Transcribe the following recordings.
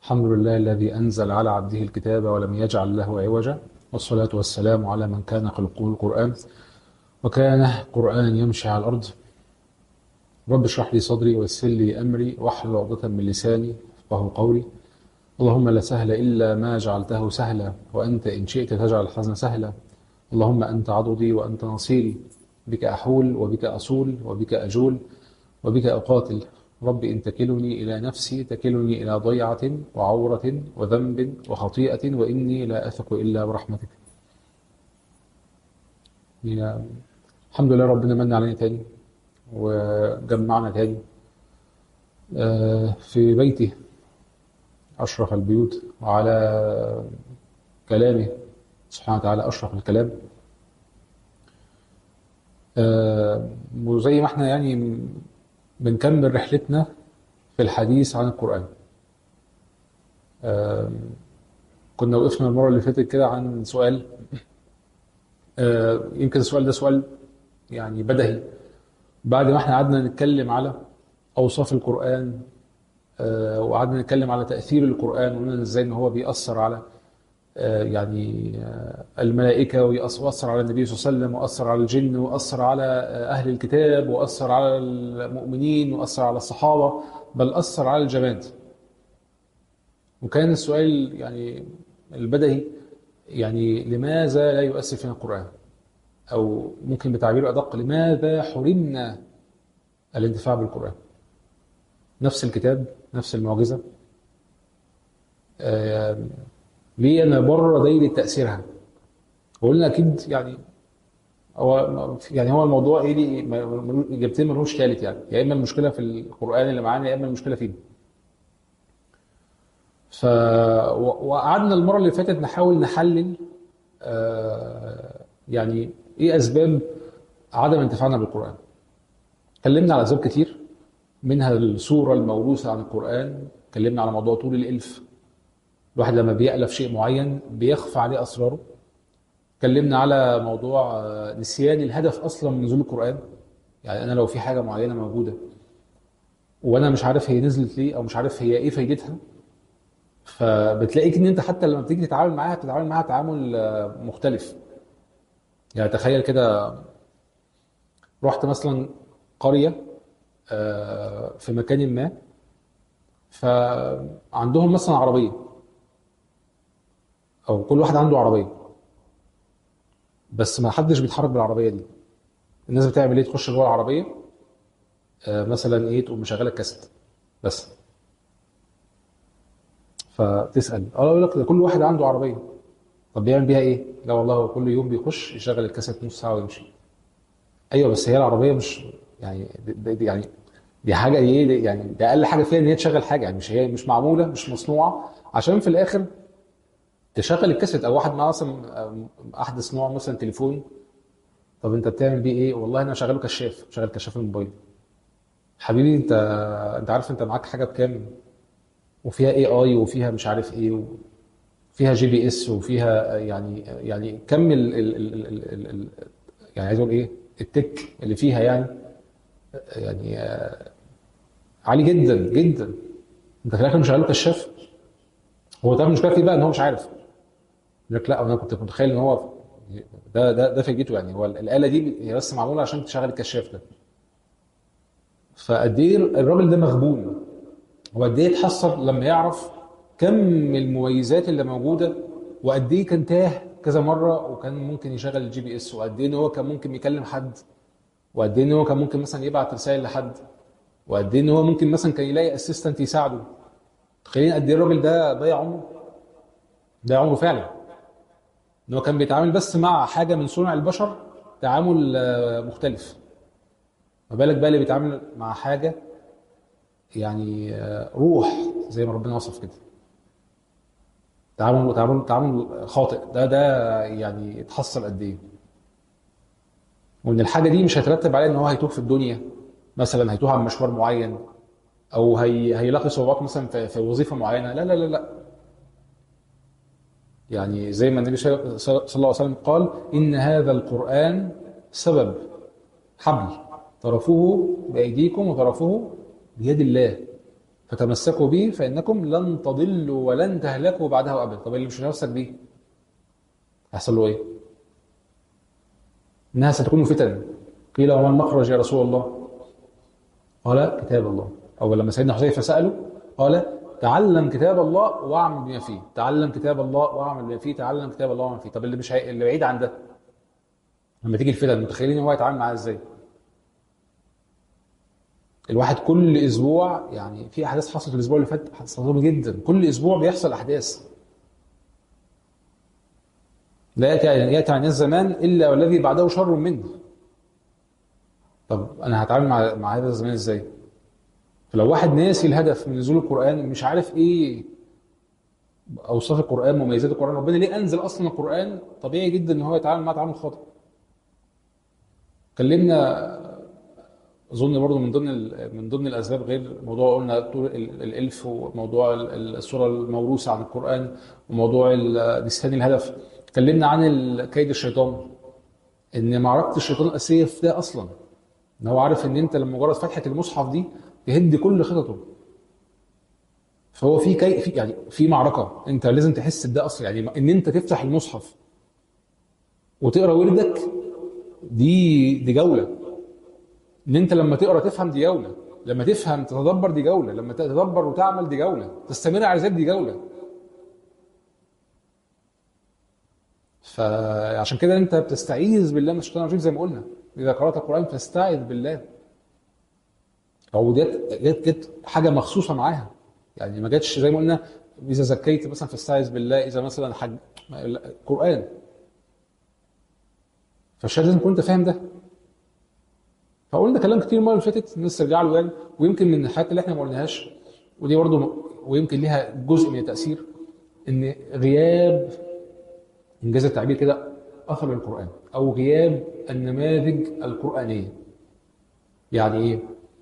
الحمد لله الذي أنزل على عبده الكتاب ولم يجعل له عوجا والصلاة والسلام على من كان خلقه القرآن وكان قرآن يمشي على الأرض رب اشرح لي صدري ويسر لي أمري واحلل عقدة من لساني يفقهوا قولي اللهم لا سهل إلا ما جعلته سهلا وأنت إن شئت تجعل الحزن سهلا اللهم أنت عضدي وأنت نصيري بك أحول وبك أصول وبك أجول وبك أقاتل رب إن تكلني إلى نفسي تكلني إلى ضيعة وعورة وذنب وخطيئة وإني لا أثق إلا برحمتك يا الحمد لله ربنا من علينا تاني وجمعنا تاني آه، في بيته أشرف البيوت وعلى كلامه سبحانه وتعالى أشرف الكلام آه، وزي ما احنا يعني بنكمل رحلتنا في الحديث عن القرآن آه، كنا وقفنا المرة اللي فاتت كده عن سؤال آه، يمكن السؤال ده سؤال يعني بدهي بعد ما احنا قعدنا نتكلم على أوصاف القرآن آه، وقعدنا نتكلم على تأثير القرآن وقلنا ازاي ان هو بيأثر على آه، يعني آه، الملائكة ويأث- وأثر على النبي صلى الله عليه وسلم وأثر على الجن وأثر على آه، أهل الكتاب وأثر على المؤمنين وأثر على الصحابة بل أثر على الجماد وكان السؤال يعني البدهي يعني لماذا لا يؤثر فينا القرآن أو ممكن بتعبير أدق لماذا حرمنا الانتفاع بالقرآن نفس الكتاب نفس المعجزة آه، ليه أنا بره دايرة تأثيرها وقلنا أكيد يعني هو يعني هو الموضوع ايه لي ما- ما- اجابتين ملهوش ثالث يعني يا اما المشكله في القران اللي معانا يا اما المشكله فينا ف و- وقعدنا المره اللي فاتت نحاول نحلل آه، يعني ايه اسباب عدم انتفاعنا بالقران اتكلمنا على اسباب كتير منها الصوره الموروثه عن القران اتكلمنا على موضوع طول الالف الواحد لما بيألف شيء معين بيخفى عليه اسراره اتكلمنا على موضوع آه، نسيان الهدف اصلا من نزول القران يعني انا لو في حاجه معينه موجوده وانا مش عارف هي نزلت ليه او مش عارف هي ايه فايدتها فبتلاقيك ان انت حتى لما بتيجي تتعامل معاها بتتعامل معاها تعامل آه، مختلف يعني تخيل كده رحت مثلا قريه آه، في مكان ما فعندهم مثلا عربيه او كل واحد عنده عربيه بس ما حدش بيتحرك بالعربيه دي الناس بتعمل ايه تخش جوه العربيه آه، مثلا ايه تقوم مشغله الكاسيت بس فتسال اه يقول لك ده كل واحد عنده عربيه طب بيعمل بيها ايه؟ لا والله هو كل يوم بيخش يشغل الكاسيت نص ساعه ويمشي ايوه بس هي العربيه مش يعني دي, دي يعني دي حاجه ايه دي يعني ده اقل حاجه فيها ان هي تشغل حاجه يعني مش هي مش معموله مش مصنوعه عشان في الاخر تشغل الكاسيت او واحد معاه مثلا آه، احدث نوع مثلا تليفون طب انت بتعمل بيه ايه؟ والله انا شغاله كشاف شغال كشاف الموبايل حبيبي انت انت عارف انت معاك حاجه بكام وفيها اي اي وفيها مش عارف ايه وفيها جي بي اس وفيها يعني يعني كم ال ال ال ال ال ال يعني عايز اقول ايه التك اللي فيها يعني يعني آه، عالي جدا جدا انت في الاخر مش شغال كشاف هو طبعا المشكله فيه بقى ان هو مش عارف يقول لك لا انا كنت متخيل ان هو ده ده ده فايدته يعني هو الاله دي هي بس معموله عشان تشغل الكشاف ده فقد ايه الراجل ده مغبون وقد ايه اتحسر لما يعرف كم المميزات اللي موجوده وقد ايه كان تاه كذا مره وكان ممكن يشغل الجي بي اس وقد ايه ان هو كان ممكن يكلم حد وقد ايه ان هو كان ممكن مثلا يبعت رسائل لحد وقد ايه ان هو ممكن مثلا كان يلاقي اسيستنت يساعده تخيلين قد ايه الراجل ده ضيع عمره ضيع عمره فعلا ان هو كان بيتعامل بس مع حاجه من صنع البشر تعامل آه، مختلف ما بالك بقى اللي بيتعامل مع حاجه يعني آه، روح زي ما ربنا وصف كده تعامل تعامل تعامل خاطئ ده ده يعني اتحصل قد ايه وان الحاجه دي مش هيترتب عليها ان هو هيتوه في الدنيا مثلا هيتوه عن مشوار معين او هي هيلاقي صعوبات مثلا في, في وظيفه معينه لا لا لا لا يعني زي ما النبي صلى صلى الله عليه وسلم قال ان هذا القران سبب حبل طرفه بايديكم وطرفه بيد الله فتمسكوا به فانكم لن تضلوا ولن تهلكوا بعده ابدا طب اللي مش هيتمسك بيه هيحصل له ايه انها ستكون فتن قيل وما المخرج يا رسول الله قال كتاب الله او لما سيدنا حذيفه ساله قال تعلم كتاب الله واعمل بما فيه تعلم كتاب الله واعمل بما فيه تعلم كتاب الله واعمل فيه طب اللي مش هي... اللي بعيد عن ده لما تيجي الفتن متخيلين هو هيتعامل معاها ازاي الواحد كل اسبوع يعني في احداث حصلت الاسبوع اللي فات صدمه جدا كل اسبوع بيحصل احداث لا ياتي ياتي عن الناس زمان الا والذي بعده شر منه طب انا هتعامل مع مع هذا الزمان ازاي فلو واحد ناسي الهدف من نزول القران مش عارف ايه اوصاف القران مميزات القران ربنا ليه انزل اصلا القران طبيعي جدا ان هو يتعامل معاه تعامل خاطئ اتكلمنا اظن برضه من ضمن ال- من ضمن الاسباب غير موضوع قلنا طول ال- الالف وموضوع ال- ال- الصوره الموروثه عن القران وموضوع ال- نسيان الهدف اتكلمنا عن ال- كيد الشيطان ان معركه الشيطان الاساسيه في ده اصلا ان هو عارف ان انت لما مجرد فتحه المصحف دي تهد كل خططه فهو في كي في يعني في معركه انت لازم تحس بده اصلا يعني ان انت تفتح المصحف وتقرا وردك دي دي جوله ان انت لما تقرا تفهم دي جوله لما تفهم تتدبر دي جوله لما تتدبر وتعمل دي جوله تستمر على ذلك دي جوله فعشان كده انت بتستعيذ بالله من الشيطان الرجيم زي ما قلنا اذا قرات القران فاستعذ بالله او ديت جت جت حاجه مخصوصه معاها يعني ما جاتش زي ما قلنا اذا زكيت مثلا فاستعذ بالله اذا مثلا حج لا، قران فالشاهد لازم تكون انت فاهم ده فقلنا كلام كتير المره اللي فاتت الناس ترجع له يعني ويمكن من الحاجات اللي احنا ما قلناهاش ودي برضه ويمكن ليها جزء من التاثير ان غياب انجاز التعبير كده اثر القران او غياب النماذج القرانيه يعني ايه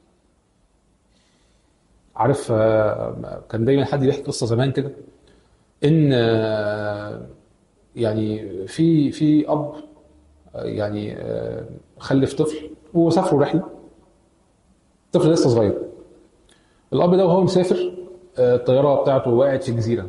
عارف آه، كان دايما حد بيحكي قصه زمان كده ان آه، يعني في في اب آه، يعني آه، خلف طفل وسافروا رحله الطفل لسه صغير الاب ده وهو مسافر آه، الطياره بتاعته وقعت في جزيره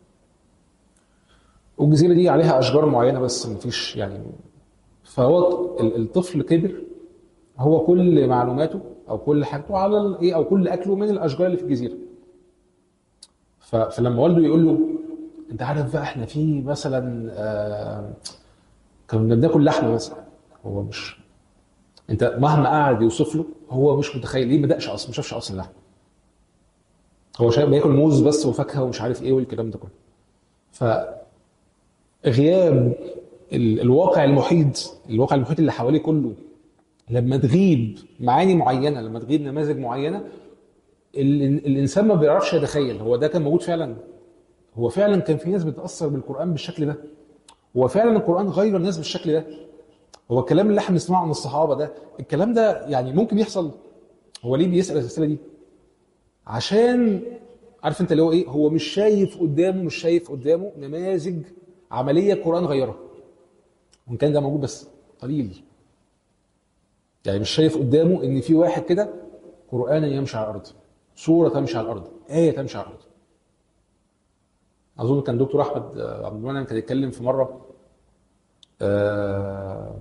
والجزيره دي عليها اشجار معينه بس مفيش يعني فهو ال- الطفل كبر هو كل معلوماته او كل حاجته على ال- ايه او كل اكله من الاشجار اللي في الجزيره ف- فلما والده يقول له انت عارف بقى احنا في مثلا آه، كنا بناكل لحمه مثلا هو مش انت مهما قعد يوصف له هو مش متخيل ليه ما بدأش اصلا ما شافش اصلا لحمه هو شايف بياكل موز بس وفاكهه ومش عارف ايه والكلام ده كله فغياب ال- الواقع المحيط الواقع المحيط اللي حواليه كله لما تغيب معاني معينه لما تغيب نماذج معينه ال- الانسان ما بيعرفش يتخيل هو ده كان موجود فعلا هو فعلا كان في ناس بتتاثر بالقران بالشكل ده هو فعلا القران غير الناس بالشكل ده هو الكلام اللي احنا بنسمعه عن الصحابه ده الكلام ده يعني ممكن يحصل هو ليه بيسال الاسئله دي عشان عارف انت اللي هو ايه هو مش شايف قدامه مش شايف قدامه نماذج عمليه القران غيرها وان كان ده موجود بس قليل يعني مش شايف قدامه ان في واحد كده قرانا يمشي على الارض سوره تمشي على الارض ايه تمشي على الارض اظن كان دكتور احمد آه، عبد المنعم كان يتكلم في مره آه،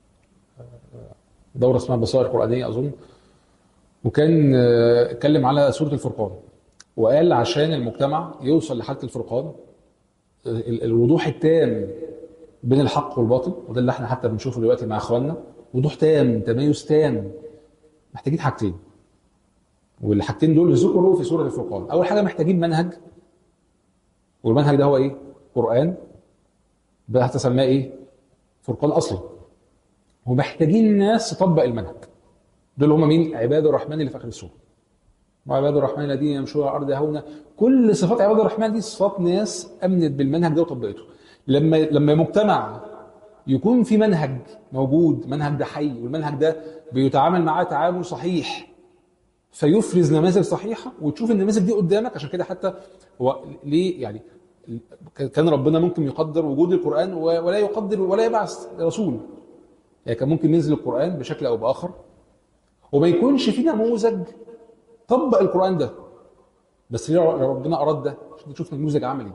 دوره اسمها بصائر قرانيه اظن وكان آه، اتكلم على سوره الفرقان وقال عشان المجتمع يوصل لحاله الفرقان ال- الوضوح التام بين الحق والباطل وده اللي احنا حتى بنشوفه دلوقتي مع اخواننا وضوح تام تميز تام محتاجين حاجتين والحاجتين دول ذكروا في سوره الفرقان اول حاجه محتاجين منهج والمنهج ده هو ايه قران ده هتسماه ايه فرقان اصلي ومحتاجين ناس تطبق المنهج دول هم مين عباد الرحمن اللي في اخر السوره وعباد الرحمن الذين يمشون على الارض هونا كل صفات عباد الرحمن دي صفات ناس امنت بالمنهج ده وطبقته لما لما مجتمع يكون في منهج موجود منهج ده حي والمنهج ده بيتعامل معاه تعامل صحيح فيفرز نماذج صحيحه وتشوف النماذج دي قدامك عشان كده حتى هو ليه يعني كان ربنا ممكن يقدر وجود القران ولا يقدر ولا يبعث رسول يعني كان ممكن ينزل القران بشكل او باخر وما يكونش في نموذج طبق القران ده بس ليه ربنا اراد ده عشان تشوف نموذج عملي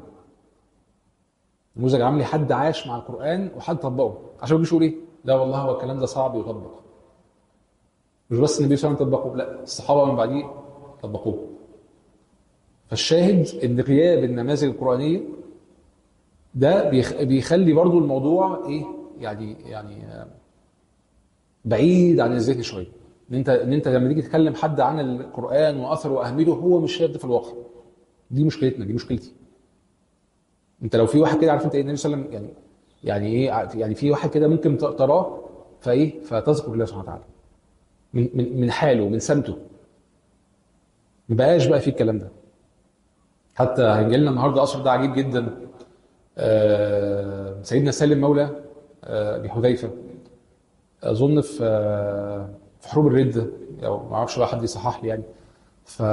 نموذج عملي حد عاش مع القران وحد طبقه عشان ما يقول ايه لا والله هو الكلام ده صعب يطبق مش بس النبي صلى الله عليه وسلم طبقه لا الصحابه من بعديه طبقوه فالشاهد ان غياب النماذج القرانيه ده بيخلي برضو الموضوع ايه يعني يعني بعيد عن الذهن شويه ان انت ان انت لما تيجي تكلم حد عن القران واثره واهميته هو مش شايف ده في الواقع دي مشكلتنا دي مشكلتي انت لو في واحد كده عارف انت ايه النبي صلى الله عليه وسلم يعني يعني ايه يعني في واحد كده ممكن تراه فايه فتذكر الله سبحانه وتعالى من من من حاله من سمته ما بقاش بقى في الكلام ده حتى هيجي لنا النهارده اثر ده عجيب جدا آه سيدنا سالم مولى آه ابي حذيفه اظن في آه في حروب الرده او ما اعرفش بقى حد يصحح لي يعني ف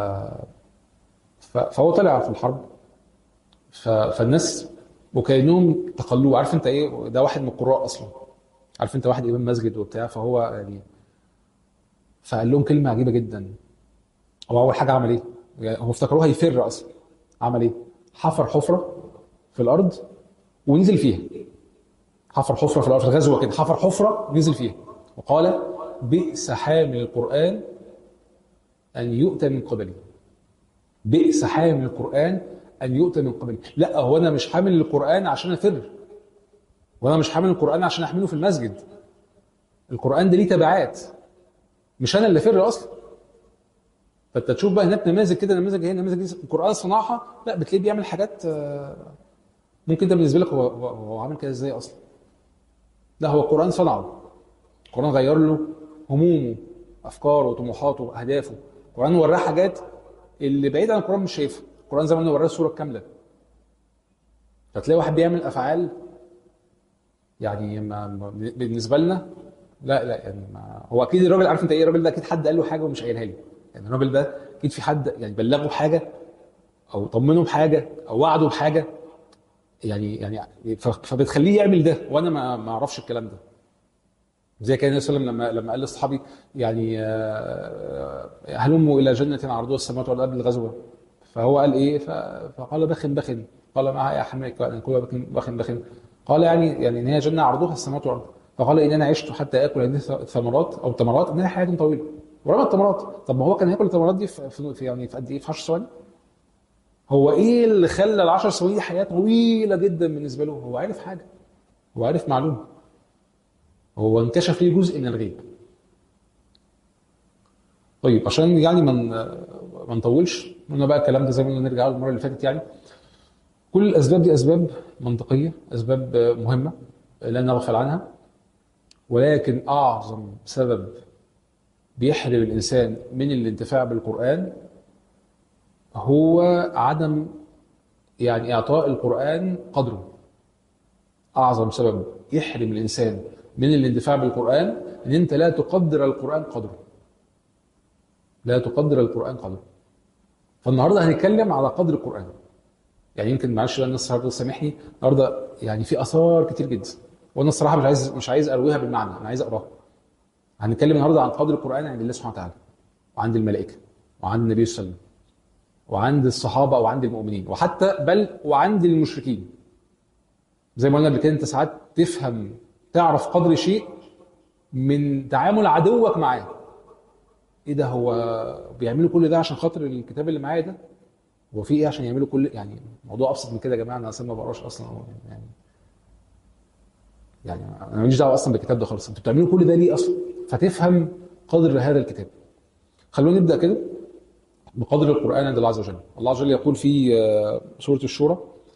فهو طلع في الحرب ف... فالناس وكانهم تقلوه عارف انت ايه ده واحد من القراء اصلا عارف انت واحد امام مسجد وبتاع فهو يعني فقال لهم كلمه عجيبه جدا هو اول حاجه عمل ايه؟ يعني هو افتكروه هيفر اصلا عمل ايه؟ حفر حفره في الارض ونزل فيها حفر حفره في الارض في الغزوه كده حفر حفره ونزل فيها وقال بئس حامل القران ان يؤتى من قبلي بئس حامل القران ان يؤتى من قبلي لا هو انا مش حامل القران عشان افر وانا مش حامل القران عشان احمله في المسجد القران ده ليه تبعات مش انا اللي فر اصلا فانت تشوف بقى هناك نماذج كده نماذج هي نماذج دي القران صنعها لا بتلاقيه بيعمل حاجات ممكن ده بالنسبه لك هو هو, هو عامل كده ازاي اصلا لا هو القران صنعه القران غير له همومه افكاره طموحاته اهدافه القران وراه حاجات اللي بعيد عن القران مش شايفها القران زي ما قلنا وراه الصوره الكامله فتلاقي واحد بيعمل افعال يعني ما بالنسبه لنا لا لا يعني ما هو اكيد الراجل عارف انت ايه الراجل ده اكيد حد قال له حاجه ومش قايلها له يعني الراجل ده اكيد في حد يعني بلغه حاجه او طمنه بحاجه او وعده بحاجه يعني يعني فبتخليه يعمل ده وانا ما ما اعرفش الكلام ده زي كان النبي صلى الله عليه وسلم لما لما قال لاصحابي يعني هلموا الى جنه عرضها السماوات والارض قبل الغزوه فهو قال ايه فقال بخن بخن قال معها يا حميك كل بخن بخن قال يعني يعني ان هي جنه عرضها السماوات والارض فقال ان انا عشت حتى اكل هذه الثمرات او التمرات انها حياه طويله ورمى التمرات طب ما هو كان هياكل التمرات دي في, في يعني في قد ايه في 10 ثواني هو ايه اللي خلى ال 10 ثواني دي حياه طويله جدا بالنسبه له هو عارف حاجه هو عارف معلومه هو انكشف ليه جزء من الغيب طيب عشان يعني من ما نطولش قلنا بقى الكلام ده زي ما نرجع له المره اللي فاتت يعني كل الاسباب دي اسباب منطقيه اسباب مهمه لا نغفل عنها ولكن اعظم سبب بيحرم الانسان من الانتفاع بالقران هو عدم يعني اعطاء القران قدره اعظم سبب يحرم الانسان من الاندفاع بالقران ان انت لا تقدر القران قدره لا تقدر القران قدره فالنهارده هنتكلم على قدر القران يعني يمكن معلش بقى الناس النهارده سامحني النهارده يعني في اثار كتير جدا وانا الصراحه مش عايز مش عايز ارويها بالمعنى انا عايز اقراها هنتكلم النهارده عن قدر القران عند الله سبحانه وتعالى وعند الملائكه وعند النبي صلى الله عليه وسلم وعند الصحابه وعند المؤمنين وحتى بل وعند المشركين زي ما قلنا قبل كده انت ساعات تفهم تعرف قدر شيء من تعامل عدوك معاه ايه ده هو بيعملوا كل ده عشان خاطر الكتاب اللي معايا ده هو في ايه عشان يعملوا كل يعني الموضوع ابسط من كده يا جماعه انا اصلا ما بقراش اصلا يعني يعني انا ماليش دعوه اصلا بالكتاب ده خالص انتوا بتعملوا كل ده ليه اصلا فتفهم قدر هذا الكتاب خلونا نبدا كده بقدر القران عند الله عز وجل الله عز وجل يقول في سوره الشورى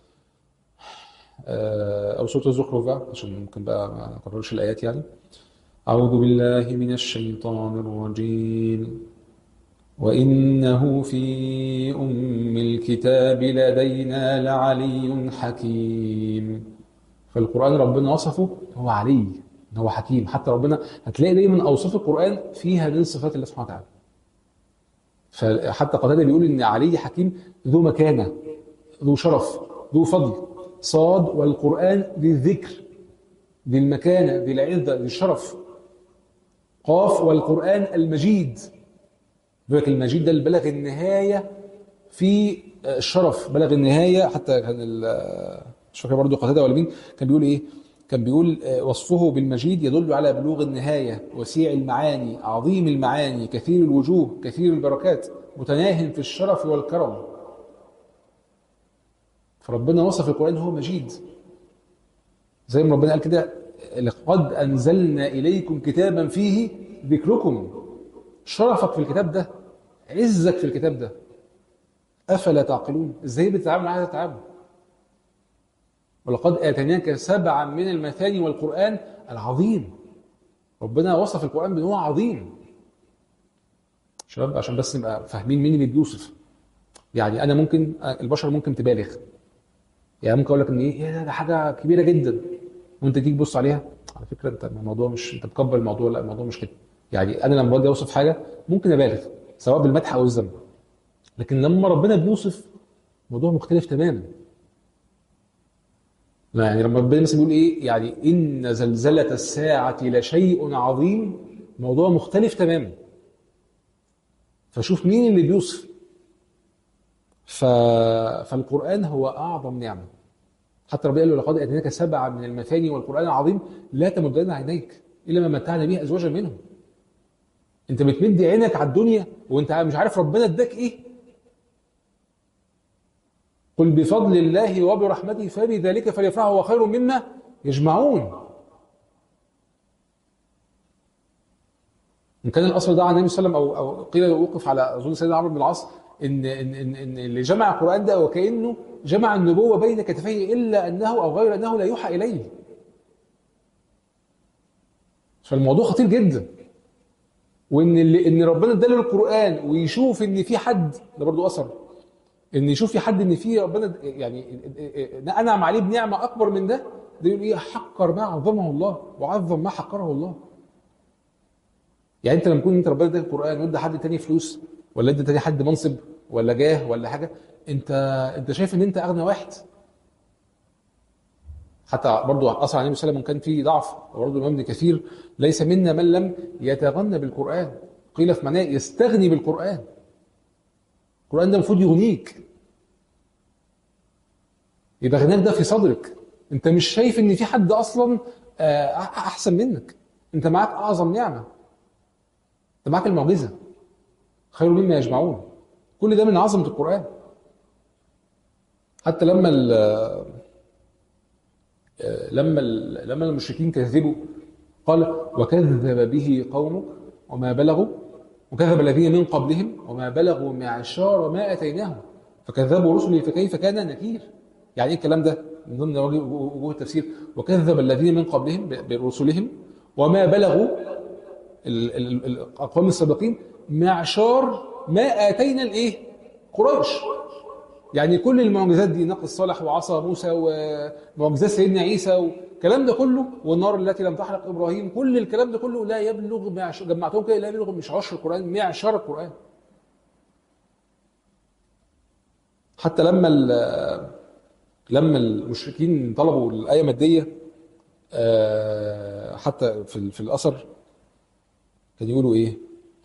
او سوره الزخرف بقى عشان ممكن بقى ما اكررش الايات يعني اعوذ بالله من الشيطان الرجيم وانه في ام الكتاب لدينا لعلي حكيم فالقرآن ربنا وصفه هو علي هو حكيم حتى ربنا هتلاقي دايما أوصاف القرآن فيها من صفات الله سبحانه وتعالى فحتى قتادة بيقول إن علي حكيم ذو مكانة ذو شرف ذو فضل صاد والقرآن ذي الذكر ذي المكانة ذي العزة ذي الشرف قاف والقرآن المجيد ذلك المجيد ده اللي بلغ النهاية في الشرف بلغ النهايه حتى كان ال- مش فاكر برضه قتاده ولا مين كان بيقول ايه؟ كان بيقول آه، وصفه بالمجيد يدل على بلوغ النهايه وسيع المعاني عظيم المعاني كثير الوجوه كثير البركات متناه في الشرف والكرم فربنا وصف القران هو مجيد زي ما ربنا قال كده لقد انزلنا اليكم كتابا فيه ذكركم شرفك في الكتاب ده عزك في الكتاب ده افلا تعقلون ازاي بتتعامل مع هذا التعامل ولقد اتيناك سبعا من المثاني والقران العظيم ربنا وصف القران بان هو عظيم شباب عشان بس نبقى فاهمين مين اللي بيوصف يعني انا ممكن البشر ممكن تبالغ يعني ممكن اقول لك ان ايه يا ده- ده حاجه كبيره جدا وانت تيجي تبص عليها على فكره انت الموضوع مش انت مكبر الموضوع لا الموضوع مش كده يعني انا لما باجي اوصف حاجه ممكن ابالغ سواء بالمدح او الذم لكن لما ربنا بيوصف موضوع مختلف تماما لا يعني لما ربنا مثلا بيقول ايه يعني ان زلزله الساعه لشيء عظيم موضوع مختلف تماما فشوف مين اللي بيوصف ف... فالقرآن هو أعظم نعمة حتى ربنا قال له لقد آتيناك سبعا من المثاني والقرآن العظيم لا تمدن عينيك إلا ما متعنا به أزواجا منهم أنت بتمد عينك على الدنيا وأنت مش عارف ربنا اداك إيه قل بفضل الله وبرحمته فبذلك فليفرحوا هو خير مما يجمعون ان كان الاصل ده عن النبي صلى الله عليه وسلم او او قيل وقف على اظن سيدنا عمرو بن العاص ان ان ان, إن اللي جمع القران ده وكانه جمع النبوه بين كتفيه الا انه او غير انه لا يوحى اليه. فالموضوع خطير جدا. وان اللي ان ربنا اداله القران ويشوف ان في حد ده برضو اثر ان يشوف في حد ان في ربنا يعني انعم عليه بنعمه اكبر من ده ده يقول ايه حقر ما عظمه الله وعظم ما حقره الله. يعني انت لما يكون انت ربنا اداك القران وادى حد تاني فلوس ولا ادى تاني حد منصب ولا جاه ولا حاجه انت انت شايف ان انت اغنى واحد حتى برضو اثر عن النبي صلى الله عليه وسلم كان في ضعف وبرضو الامام ابن كثير ليس منا من لم يتغنى بالقران قيل في معناه يستغني بالقران القران ده المفروض يغنيك يبقى غناك ده في صدرك انت مش شايف ان في حد اصلا آه، احسن منك انت معاك اعظم نعمه انت معاك المعجزه خير مما يجمعون كل ده من عظمه القران حتى لما ال لما ال لما المشركين كذبوا قال وكذب به قومك وما بلغوا وكذب الذين من قبلهم وما بلغوا معشار ما اتيناهم فكذبوا رسلي فكيف كان نكير يعني ايه الكلام ده من ضمن وجوه التفسير وكذب الذين من قبلهم برسلهم وما بلغوا ال- ال- الاقوام السابقين معشار ما اتينا الايه قريش يعني كل المعجزات دي ناقة صالح وعصا موسى ومعجزات سيدنا عيسى والكلام ده كله والنار التي لم تحرق ابراهيم كل الكلام ده كله لا يبلغ معش... جمعتهم كده لا يبلغ مش عشر القران معشار القران حتى لما ال- لما المشركين طلبوا الايه ماديه آه، حتى في ال- في الاثر كان يقولوا ايه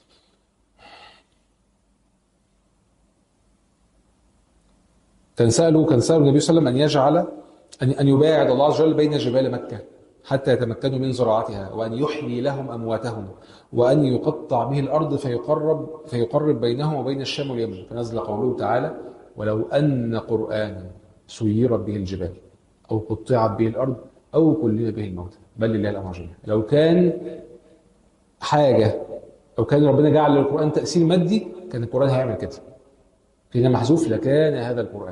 كان سألوا كان سألوا النبي صلى الله عليه وسلم أن يجعل أن أن يباعد الله عز وجل بين جبال مكة حتى يتمكنوا من زراعتها وأن يحيي لهم أمواتهم وأن يقطع به الأرض فيقرب فيقرب بينهم وبين الشام واليمن فنزل قوله تعالى ولو أن قرآنا سيرت به الجبال أو قطعت به الأرض أو كلم به الموتى بل لله الأمر جميعا لو كان حاجة لو كان ربنا جعل للقرآن تأثير مادي كان القرآن هيعمل كده حين محذوف لكان هذا القرآن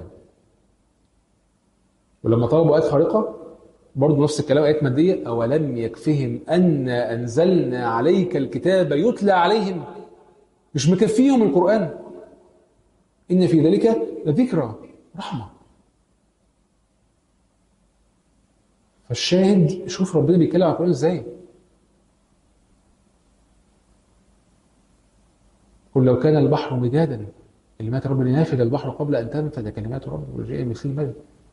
ولما طلبوا آيات خارقة برضه نفس الكلام آيات مادية أولم يكفهم أن أنزلنا عليك الكتاب يتلى عليهم مش مكفيهم القرآن إن في ذلك لذكرى رحمة فالشاهد شوف ربنا بيتكلم عن القرآن ازاي قل لو كان البحر مدادا كلمات ربي لنافذ البحر قبل ان تنفذ كلمات ربي وجاء مثل المدد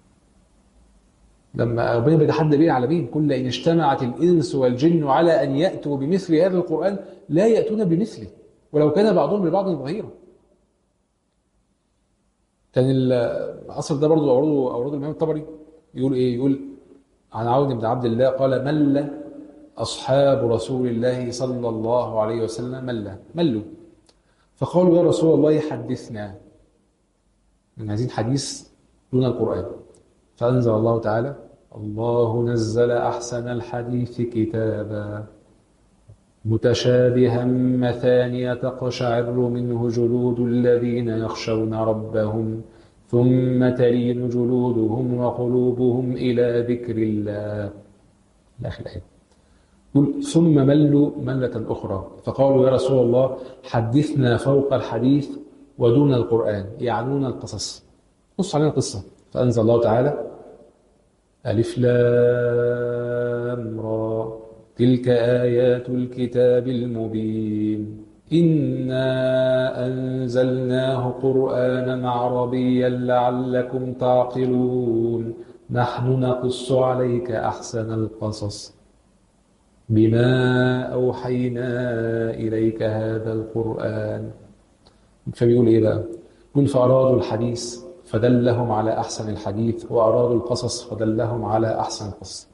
لما ربنا بيتحدى بيه على مين كل ان اجتمعت الانس والجن على ان ياتوا بمثل هذا القران لا ياتون بمثله ولو كان بعضهم لبعض ظهيرا كان الاثر ده برضه اورده اورده الامام الطبري يقول ايه يقول عن عون بن عبد الله قال مل اصحاب رسول الله صلى الله عليه وسلم مل ملوا فقالوا يا رسول الله حدثنا من عايزين حديث دون القران فانزل الله تعالى الله نزل احسن الحديث كتابا متشابها مثانية تقشعر منه جلود الذين يخشون ربهم ثم تلين جلودهم وقلوبهم إلى ذكر الله الآخر الآية يقول ثم ملوا ملة أخرى فقالوا يا رسول الله حدثنا فوق الحديث ودون القرآن يعنون القصص قص علينا قصة فأنزل الله تعالى ألف لام را تلك آيات الكتاب المبين إنا أنزلناه قرآنا عربيا لعلكم تعقلون نحن نقص عليك أحسن القصص بما أوحينا إليك هذا القرآن فبيقول إيه بقى؟ يقول فأرادوا الحديث فدلهم على أحسن الحديث وأرادوا القصص فدلهم على أحسن القصص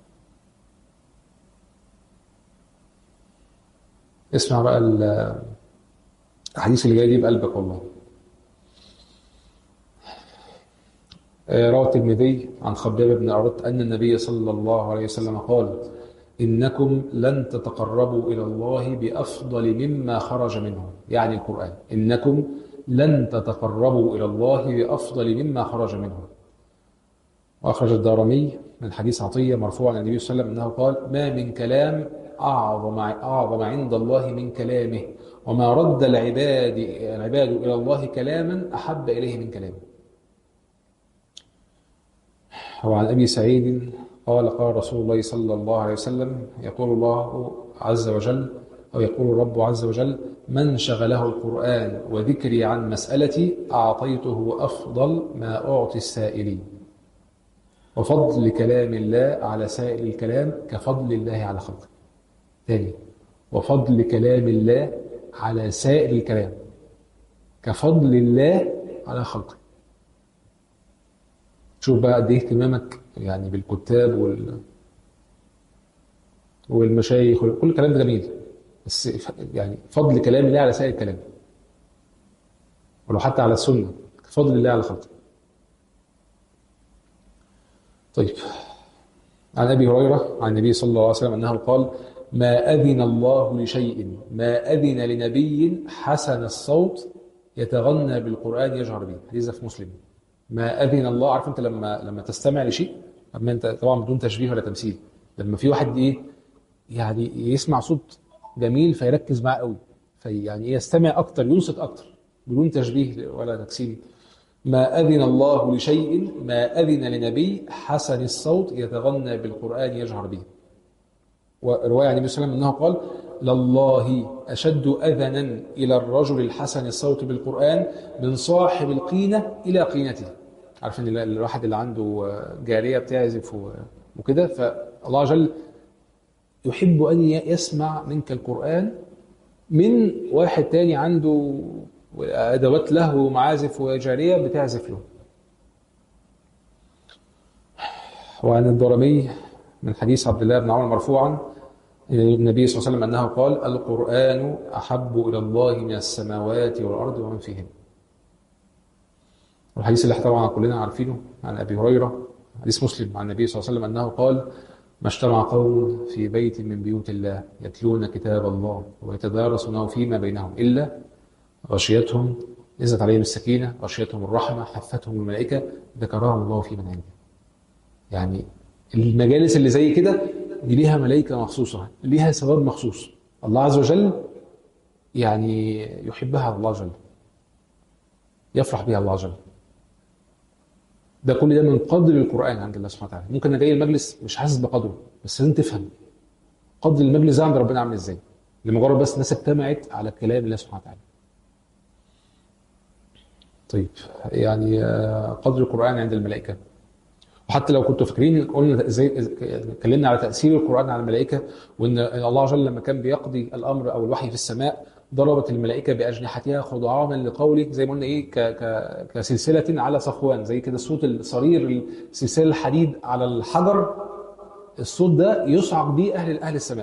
اسمع بقى الحديث اللي جاي دي بقلبك والله روى الترمذي عن خباب بن أردت أن النبي صلى الله عليه وسلم قال إنكم لن تتقربوا إلى الله بأفضل مما خرج منه يعني القرآن إنكم لن تتقربوا إلى الله بأفضل مما خرج منه وأخرج الدارمي من حديث عطية مرفوع عن النبي صلى الله عليه وسلم أنه قال ما من كلام أعظم أعظم عند الله من كلامه وما رد العباد العباد إلى الله كلاما أحب إليه من كلامه وعن أبي سعيد قال قال رسول الله صلى الله عليه وسلم يقول الله عز وجل أو يقول الرب عز وجل من شغله القرآن وذكري عن مسألتي أعطيته أفضل ما أعطي السائلين وفضل كلام الله على سائر الكلام كفضل الله على خلقه تاني وفضل كلام الله على سائر الكلام كفضل الله على خلقه شوف بقى قد ايه اهتمامك يعني بالكتاب وال والمشايخ كل الكلام ده جميل بس يعني فضل كلام الله على سائر الكلام ولو حتى على السنه كفضل الله على خلقه طيب عن ابي هريره عن النبي صلى الله عليه وسلم انه قال ما أذن الله لشيء ما أذن لنبي حسن الصوت يتغنى بالقرآن يجهر به حديث في مسلم ما أذن الله عارف أنت لما لما تستمع لشيء أما أنت طبعا بدون تشبيه ولا تمثيل لما في واحد إيه يعني يسمع صوت جميل فيركز معاه قوي في يعني يستمع أكتر ينصت أكتر بدون تشبيه ولا تمثيل ما أذن الله لشيء ما أذن لنبي حسن الصوت يتغنى بالقرآن يجهر به ورواية عن النبي صلى الله عليه وسلم أنه قال لله أشد أذنا إلى الرجل الحسن الصوت بالقرآن من صاحب القينة إلى قينته عارفين الواحد اللي عنده جارية بتعزف وكده فالله جل يحب أن يسمع منك القرآن من واحد تاني عنده أدوات له ومعازف وجارية بتعزف له وعن الضرمي من حديث عبد الله بن عمر مرفوعا إلى النبي صلى الله عليه وسلم أنه قال القرآن أحب إلى الله من السماوات والأرض ومن فيهن والحديث اللي طبعا كلنا عارفينه عن أبي هريرة حديث مسلم عن النبي صلى الله عليه وسلم أنه قال ما اجتمع قوم في بيت من بيوت الله يتلون كتاب الله ويتدارسونه فيما بينهم إلا غشيتهم نزلت عليهم السكينة غشيتهم الرحمة حفتهم الملائكة ذكرهم الله في من عنده يعني المجالس اللي زي كده دي ليها ملائكة مخصوصة ليها ثواب مخصوص الله عز وجل يعني يحبها الله جل يفرح بها الله جل ده كل ده من قدر القرآن عند الله سبحانه وتعالى ممكن انا جاي المجلس مش حاسس بقدره بس لازم تفهم قدر المجلس ده عند ربنا عامل ازاي لمجرد بس الناس اجتمعت على كلام الله سبحانه وتعالى طيب يعني قدر القرآن عند الملائكة وحتى لو كنتوا فاكرين قلنا ازاي اتكلمنا على تاثير القران على الملائكه وان الله جل لما كان بيقضي الامر او الوحي في السماء ضربت الملائكة بأجنحتها خضعانا لقوله زي ما قلنا إيه ك ك كسلسلة على صفوان زي كده صوت الصرير سلسلة الحديد على الحجر الصوت ده يصعق بيه أهل أهل السماء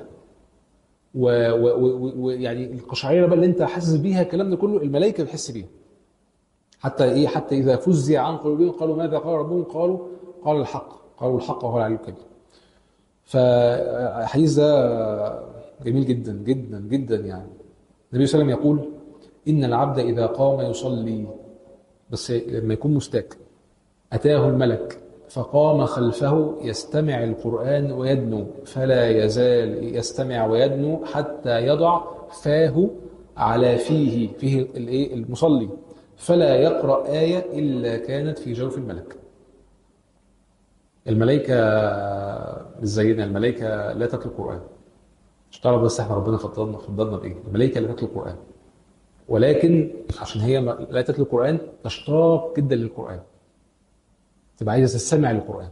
ويعني القشعريرة بقى اللي أنت حاسس بيها الكلام ده كله الملائكة بتحس بيها حتى إيه حتى إذا فزع عن قلوبهم قالوا ماذا قال ربهم قالوا قال الحق قالوا الحق وهو العلي الكبير فالحديث ده جميل جدا جدا جدا يعني النبي صلى الله عليه وسلم يقول إن العبد إذا قام يصلي بس لما يكون مستاك أتاه الملك فقام خلفه يستمع القرآن ويدنو فلا يزال يستمع ويدنو حتى يضع فاه على فيه فيه المصلي فلا يقرأ آية إلا كانت في جوف الملك الملائكة مش زينا الملائكة لا تتلو القرآن مش تعرف بس احنا ربنا فضلنا فضلنا بايه الملائكة لا تتلو القرآن ولكن عشان هي لا تتلو القرآن تشتاق جدا للقرآن تبقى عايزة تستمع للقرآن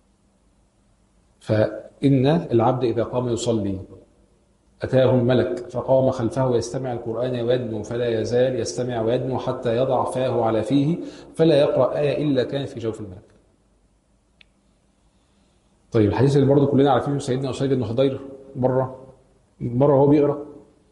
فإن العبد إذا قام يصلي أتاه الملك فقام خلفه يستمع القرآن ويدنو فلا يزال يستمع ويدنو حتى يضع فاه على فيه فلا يقرأ آية إلا كان في جوف الملك طيب الحديث اللي برضه كلنا عارفينه سيدنا أسيد بن حضير مرة مرة وهو بيقرأ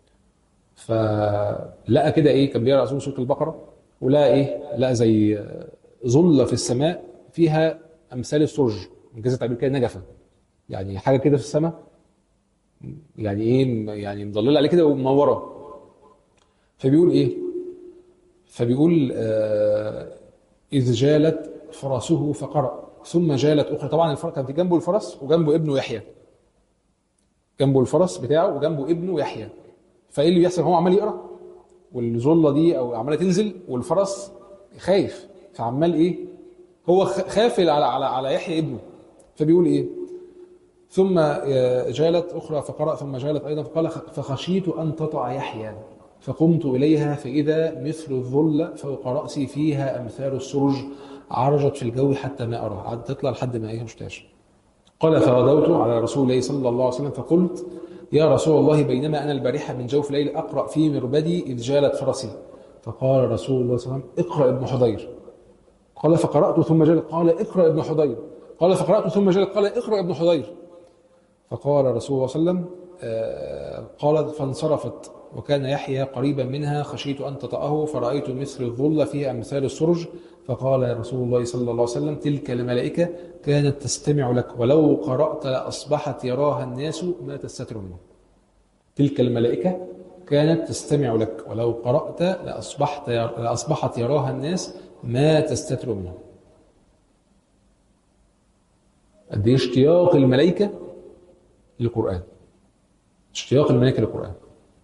فلقى كده إيه كان بيقرأ سورة البقرة ولقى إيه لقى زي ظلة في السماء فيها أمثال السرج من كذا تعبير كده نجفة يعني حاجة كده في السماء يعني ايه يعني مضلله عليه كده ومنوره فبيقول ايه فبيقول آه اذ جالت فرسه فقرأ ثم جالت اخرى طبعا الفرس كان في جنبه الفرس وجنبه ابنه يحيى جنبه الفرس بتاعه وجنبه ابنه يحيى فايه اللي بيحصل هو عمال يقرا والظله دي او عماله تنزل والفرس خايف فعمال ايه هو خافل على على على يحيى ابنه فبيقول ايه ثم جالت أخرى فقرأ ثم جالت أيضا فقال فخشيت أن تطع يحيى فقمت إليها فإذا مثل الظل فوق رأسي فيها أمثال السرج عرجت في الجو حتى ما أراها قعدت تطلع لحد ما إيه مشتاش قال فغدوت على رسول الله صلى الله عليه وسلم فقلت يا رسول الله بينما أنا البارحة من جوف ليل أقرأ في مربدي إذ جالت فرسي فقال رسول الله صلى الله عليه وسلم اقرأ ابن حضير قال فقرأت ثم جالت قال اقرأ ابن حضير قال فقرأت ثم جالت قال اقرأ ابن حضير فقال رسول الله صلى الله عليه وسلم قال فانصرفت وكان يحيى قريبا منها خشيت أن تطأه فرأيت مثل الظل فيها أمثال السرج فقال رسول الله صلى الله عليه وسلم تلك الملائكة كانت تستمع لك ولو قرأت لأصبحت يراها الناس ما تستتر منه تلك الملائكة كانت تستمع لك ولو قرأت لأصبحت لأصبحت يراها الناس ما تستتر منه قد ايه اشتياق الملائكة للقرآن اشتياق الملائكة للقرآن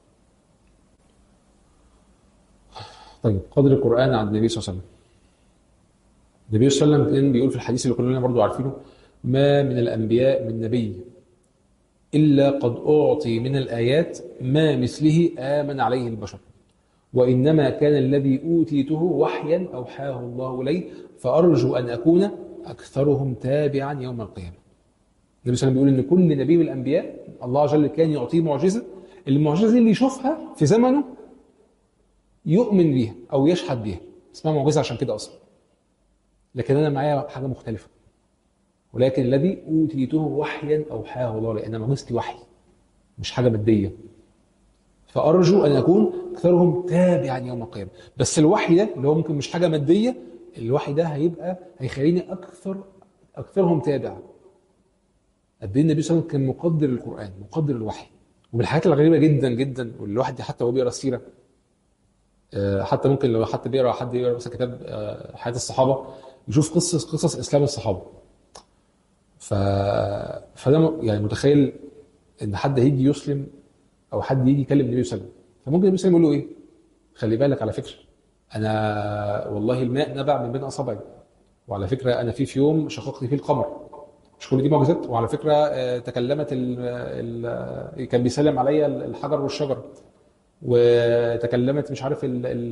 طيب قدر القرآن عند النبي صلى الله عليه وسلم النبي صلى الله عليه وسلم كان بيقول في الحديث اللي كلنا برضو عارفينه ما من الأنبياء من نبي إلا قد أعطي من الآيات ما مثله آمن عليه البشر وإنما كان الذي أوتيته وحيا أوحاه الله إلي فأرجو أن أكون أكثرهم تابعا يوم القيامة النبي صلى الله عليه وسلم بيقول ان كل نبي من الانبياء الله عز وجل كان يعطيه معجزه المعجزه دي اللي يشوفها في زمنه يؤمن بيها او يشهد بيها اسمها معجزه عشان كده اصلا لكن انا معايا حاجه مختلفه ولكن الذي اوتيته وحيا اوحاه الله لان معجزتي وحي مش حاجه ماديه فارجو ان اكون اكثرهم تابعا يوم القيامه بس الوحي ده اللي هو ممكن مش حاجه ماديه الوحي ده هيبقى هيخليني اكثر اكثرهم تابع قد ايه النبي صلى الله عليه وسلم كان مقدر القران مقدر الوحي ومن الحاجات الغريبه جدا جدا والواحد حتى وهو بيقرا السيره حتى ممكن لو حد بيقرا حد يقرا مثلا كتاب حياه الصحابه يشوف قصص قصص اسلام الصحابه ف فده يعني متخيل ان حد هيجي يسلم او حد يجي يكلم النبي صلى الله عليه وسلم فممكن النبي صلى الله عليه وسلم يقول له ايه؟ خلي بالك على فكره انا والله الماء نبع من بين اصابعي وعلى فكره انا في في يوم شققت فيه القمر مش كل دي معجزات وعلى فكره تكلمت ال ال كان بيسلم عليا الحجر والشجر وتكلمت مش عارف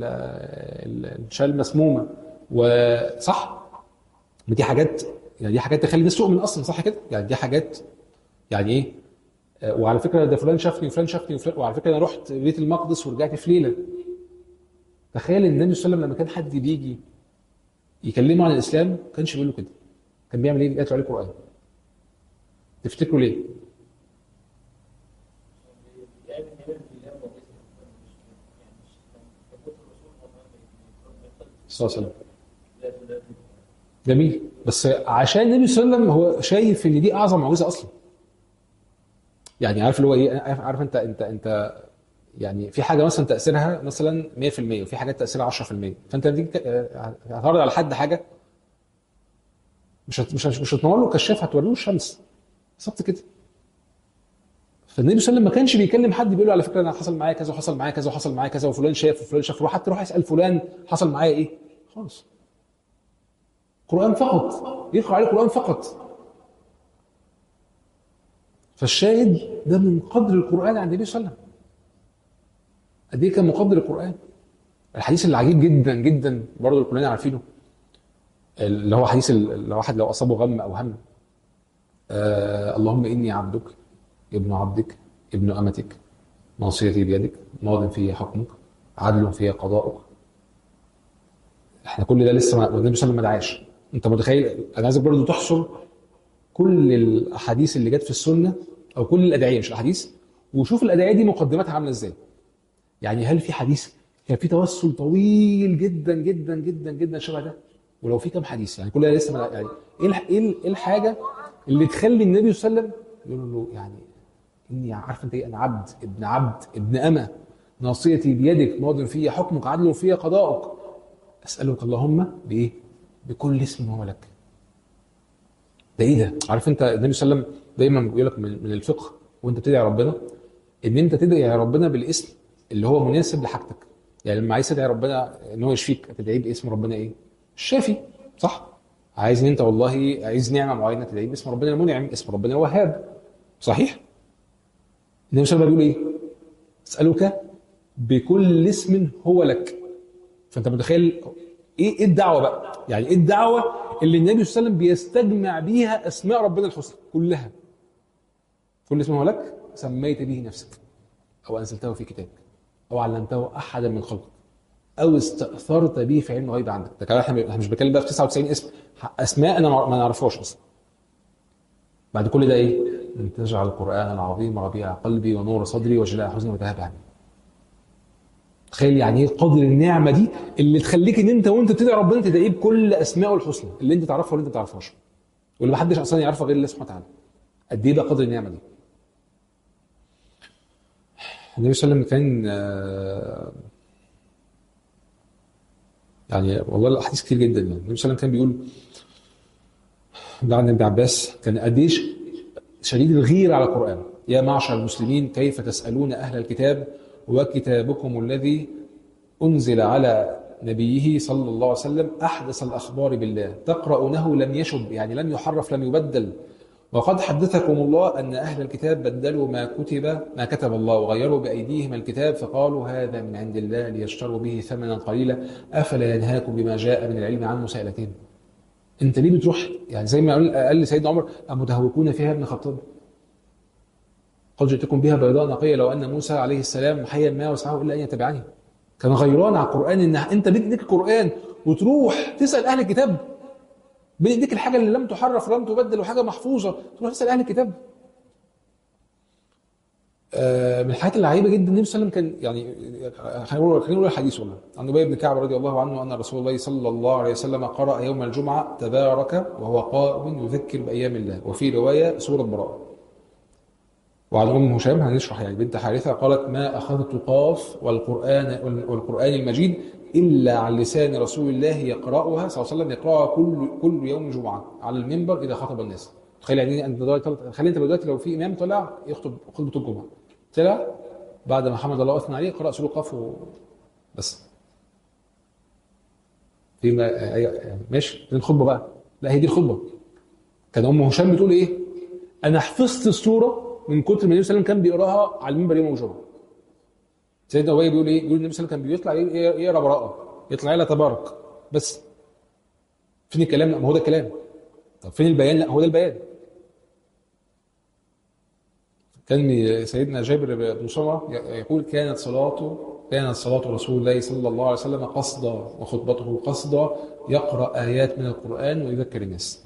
الشال مسمومه وصح دي حاجات يعني دي حاجات تخلي الناس تؤمن اصلا صح كده يعني دي حاجات يعني ايه آه، وعلى فكره ده فلان شافني وفلان شافني وفلان وعلى فكره انا رحت بيت المقدس ورجعت في ليله تخيل ان النبي صلى الله عليه وسلم لما كان حد بيجي يكلمه عن الاسلام ما كانش بيقول له كده كان بيعمل ايه؟ يتلو عليه القران تفتكروا ليه؟ صلى الله عليه وسلم جميل بس عشان النبي صلى الله عليه وسلم هو شايف ان دي اعظم معجزه اصلا يعني عارف اللي هو ايه عارف انت انت انت يعني في حاجه مثلا تاثيرها مثلا 100% وفي حاجات تاثيرها 10% فانت لما تيجي هتعرض على حد حاجه مش هت- مش هت- مش هتنور له كشاف هتوري له الشمس بالظبط كده فالنبي صلى الله عليه وسلم ما كانش بيكلم حد بيقول له على فكره انا حصل معايا كذا وحصل معايا كذا وحصل معايا كذا وفلان شاف وفلان شاف روح حتى روح اسال فلان حصل معايا ايه خالص قران فقط يقرا عليه قران فقط فالشاهد ده من قدر القران عند النبي صلى الله عليه وسلم قد ايه كان مقدر القران الحديث اللي عجيب جدا جدا برضه كلنا عارفينه اللي هو حديث ال- اللي واحد لو اصابه غم او هم آه اللهم اني عبدك ابن عبدك ابن امتك ناصيتي بيدك ماض في حكمك عدل في قضاؤك احنا كل ده لسه ما- والنبي صلى الله عليه وسلم ما دعاش انت متخيل انا عايزك برضو تحصر كل الاحاديث اللي جت في السنه او كل الادعيه مش الاحاديث وشوف الادعيه دي مقدماتها عامله ازاي يعني هل في حديث كان في توسل طويل جدا جدا جدا جدا شبه ده ولو في كام حديث يعني كل ده لسه ما يعني ايه الح- ايه ال- إيه الحاجه اللي تخلي النبي صلى الله عليه وسلم يقول له يعني اني عارف انت ايه انا عبد ابن عبد ابن امه ناصيتي بيدك ماض في حكمك عدل في قضاؤك اسالك اللهم بايه؟ بكل اسم هو لك ده ايه ده؟ عارف انت النبي صلى الله عليه وسلم دايما بيقول لك من من الفقه وانت بتدعي ربنا ان انت تدعي ربنا بالاسم اللي هو مناسب لحاجتك يعني لما عايز تدعي ربنا ان هو يشفيك تدعيه باسم ربنا ايه؟ الشافي صح؟ عايز ان انت والله عايز نعمه معينه تدعيه باسم ربنا المنعم اسم ربنا الوهاب صحيح؟ النبي صلى الله عليه وسلم بيقول ايه؟ اسالك بكل اسم هو لك فانت متخيل ايه ايه الدعوه بقى؟ يعني ايه الدعوه اللي النبي صلى الله عليه وسلم بيستجمع بيها اسماء ربنا الحسنى كلها كل اسم هو لك سميت به نفسك او انزلته في كتابك او علمته احدا من خلقك او استاثرت به في علم الغيب عندك ده كلام احنا احنا مش بنتكلم بقى في 99 اسم اسماء انا ما نعرفهاش اصلا بعد كل ده ايه؟ ان تجعل القران العظيم ربيع قلبي ونور صدري وجلاء حزني وذهاب همي تخيل يعني ايه قدر النعمه دي اللي تخليك ان انت وانت بتدعي ربنا تدعيه بكل اسمائه الحسنى اللي انت تعرفها واللي انت ما تعرفهاش واللي ما حدش اصلا يعرفها غير الله سبحانه وتعالى قد ايه ده قدر النعمه دي النبي صلى الله عليه وسلم كان آه، يعني والله الاحاديث كتير جدا يعني النبي صلى الله عليه وسلم كان بيقول عن ابن عباس كان قد ايه شديد الغيره على القران يا معشر المسلمين كيف تسالون اهل الكتاب وكتابكم الذي انزل على نبيه صلى الله عليه وسلم احدث الاخبار بالله تقرؤونه لم يشب يعني لم يحرف لم يبدل وقد حدثكم الله ان اهل الكتاب بدلوا ما كتب ما كتب الله وغيروا بايديهم الكتاب فقالوا هذا من عند الله ليشتروا به ثمنا قليلا افلا ينهاكم بما جاء من العلم عن مسائلتين انت ليه بتروح يعني زي ما قال قال سيدنا عمر امتهوكون فيها ابن خطاب قد جئتكم بها بيضاء نقيه لو ان موسى عليه السلام حيا ما وسعه الا ان يتبعني كان غيران على القران ان انت بيديك القران وتروح تسال اهل الكتاب بيديك الحاجه اللي لم تحرف ولم تبدل وحاجه محفوظه تروح تسال اهل الكتاب آه، من الحاجات العجيبه جدا النبي صلى الله عليه وسلم كان يعني خلينا نقول خلينا نقول الحديث والله عن ابي بن كعب رضي الله عنه ان رسول الله صلى الله عليه وسلم قرأ يوم الجمعه تبارك وهو قائم يذكر بايام الله وفي روايه سوره براءه وعن ام هشام هنشرح يعني بنت حارثه قالت ما اخذت قاف والقران والقران المجيد الا عن لسان رسول الله يقراها صلى الله عليه وسلم يقراها كل كل يوم جمعه على المنبر اذا خطب الناس تخيل يعني انت دلوقتي تخيل انت دلوقتي لو في امام طلع يخطب خطبه الجمعه طلع بعد ما حمد الله واثنى عليه قرأ سوره قاف و... بس في ما يعني ماشي دي الخطبه بقى لا هي دي الخطبه كان ام هشام بتقول ايه انا حفظت السوره من كتر ما النبي صلى الله عليه وسلم كان بيقراها على المنبر يوم الجمعه سيدنا ابي بيقول ايه بيقول النبي صلى الله عليه وسلم كان بيطلع يقرا براءه يطلع يلا تبارك بس فين الكلام لا ما هو ده الكلام طب فين البيان لا هو ده البيان كان سيدنا جابر بن سمرة يقول كانت صلاته كانت صلاة رسول الله صلى الله عليه وسلم قصدا وخطبته قصدا يقرأ آيات من القرآن ويذكر الناس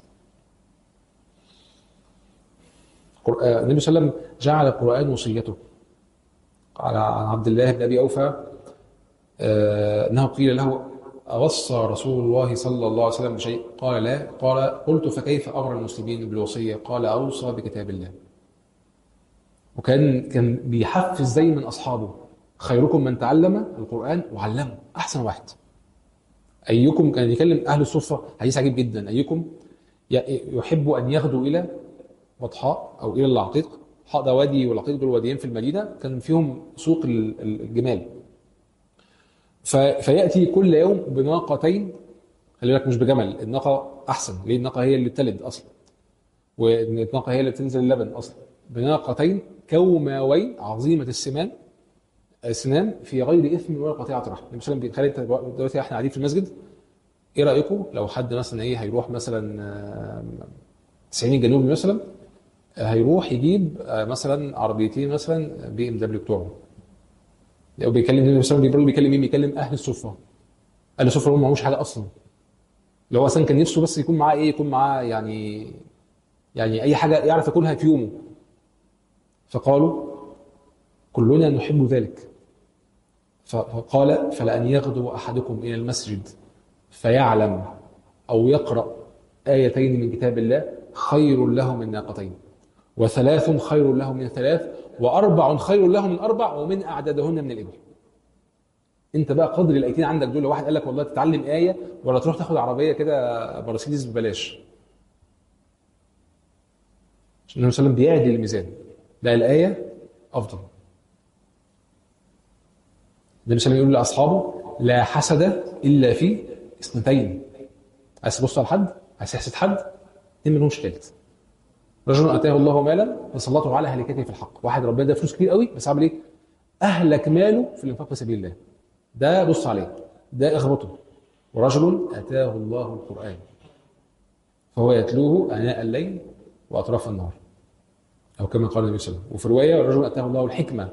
قر- آه، النبي صلى الله عليه وسلم جعل القرآن وصيته قال عن عبد الله بن أبي أوفى آه، أنه قيل له أوصى رسول الله صلى الله عليه وسلم بشيء قال لا قال قلت فكيف أمر المسلمين بالوصية قال أوصى بكتاب الله وكان كان بيحفز دايما أصحابه خيركم من تعلم القرآن وعلمه أحسن واحد أيكم كان يكلم أهل الصفة حديث عجيب جدا أيكم ي- يحب أن يغدو إلى بطحاء أو إلى العقيق بطحاء ده وادي والعقيق دول واديين في المدينة كان فيهم سوق ال- ال- الجمال ف- فيأتي كل يوم بناقتين خلي بالك مش بجمل الناقة أحسن ليه الناقة هي اللي بتلد أصلا والناقة هي اللي بتنزل اللبن أصلا بناقتين كوماوين عظيمة السمان السنان في غير إثم ولا قطيعة رحم النبي صلى الله عليه وسلم بيتخيل انت دلوقتي احنا قاعدين في المسجد ايه رأيكم لو حد مثلا ايه هيروح مثلا آه، 90 الجنوبي مثلا آه، هيروح يجيب آه، مثلا عربيتين مثلا بي ام دبليو بتوعه لو بيكلم النبي صلى الله عليه وسلم بيكلم مين بيكلم اهل السفره اهل السفره هم ما معهوش حاجه اصلا اللي هو اصلا كان نفسه بس يكون معاه ايه يكون معاه يعني يعني اي حاجه يعرف ياكلها في يومه فقالوا كلنا نحب ذلك فقال فلأن يغدو أحدكم إلى المسجد فيعلم أو يقرأ آيتين من كتاب الله خير له من ناقتين وثلاث خير له من ثلاث وأربع خير له من أربع ومن أعدادهن من الإبل أنت بقى قدر الآيتين عندك دول لو واحد قال لك والله تتعلم آية ولا تروح تاخد عربية كده مرسيدس ببلاش عشان النبي صلى الله عليه وسلم بيعدل الميزان لا الآية أفضل النبي صلى الله عليه وسلم يقول لاصحابه لا حسد الا في اثنتين عايز تبص على حد عايز تحسد حد اتنين منهمش ثالث رجل اتاه الله مالا فسلطه على هلكته في الحق واحد ربنا ده فلوس كتير قوي بس عمل ايه اهلك ماله في الانفاق في سبيل الله ده بص عليه ده اخبطه ورجل اتاه الله القران فهو يتلوه اناء الليل واطراف النهار او كما قال النبي صلى الله عليه وسلم وفي روايه رجل اتاه الله الحكمه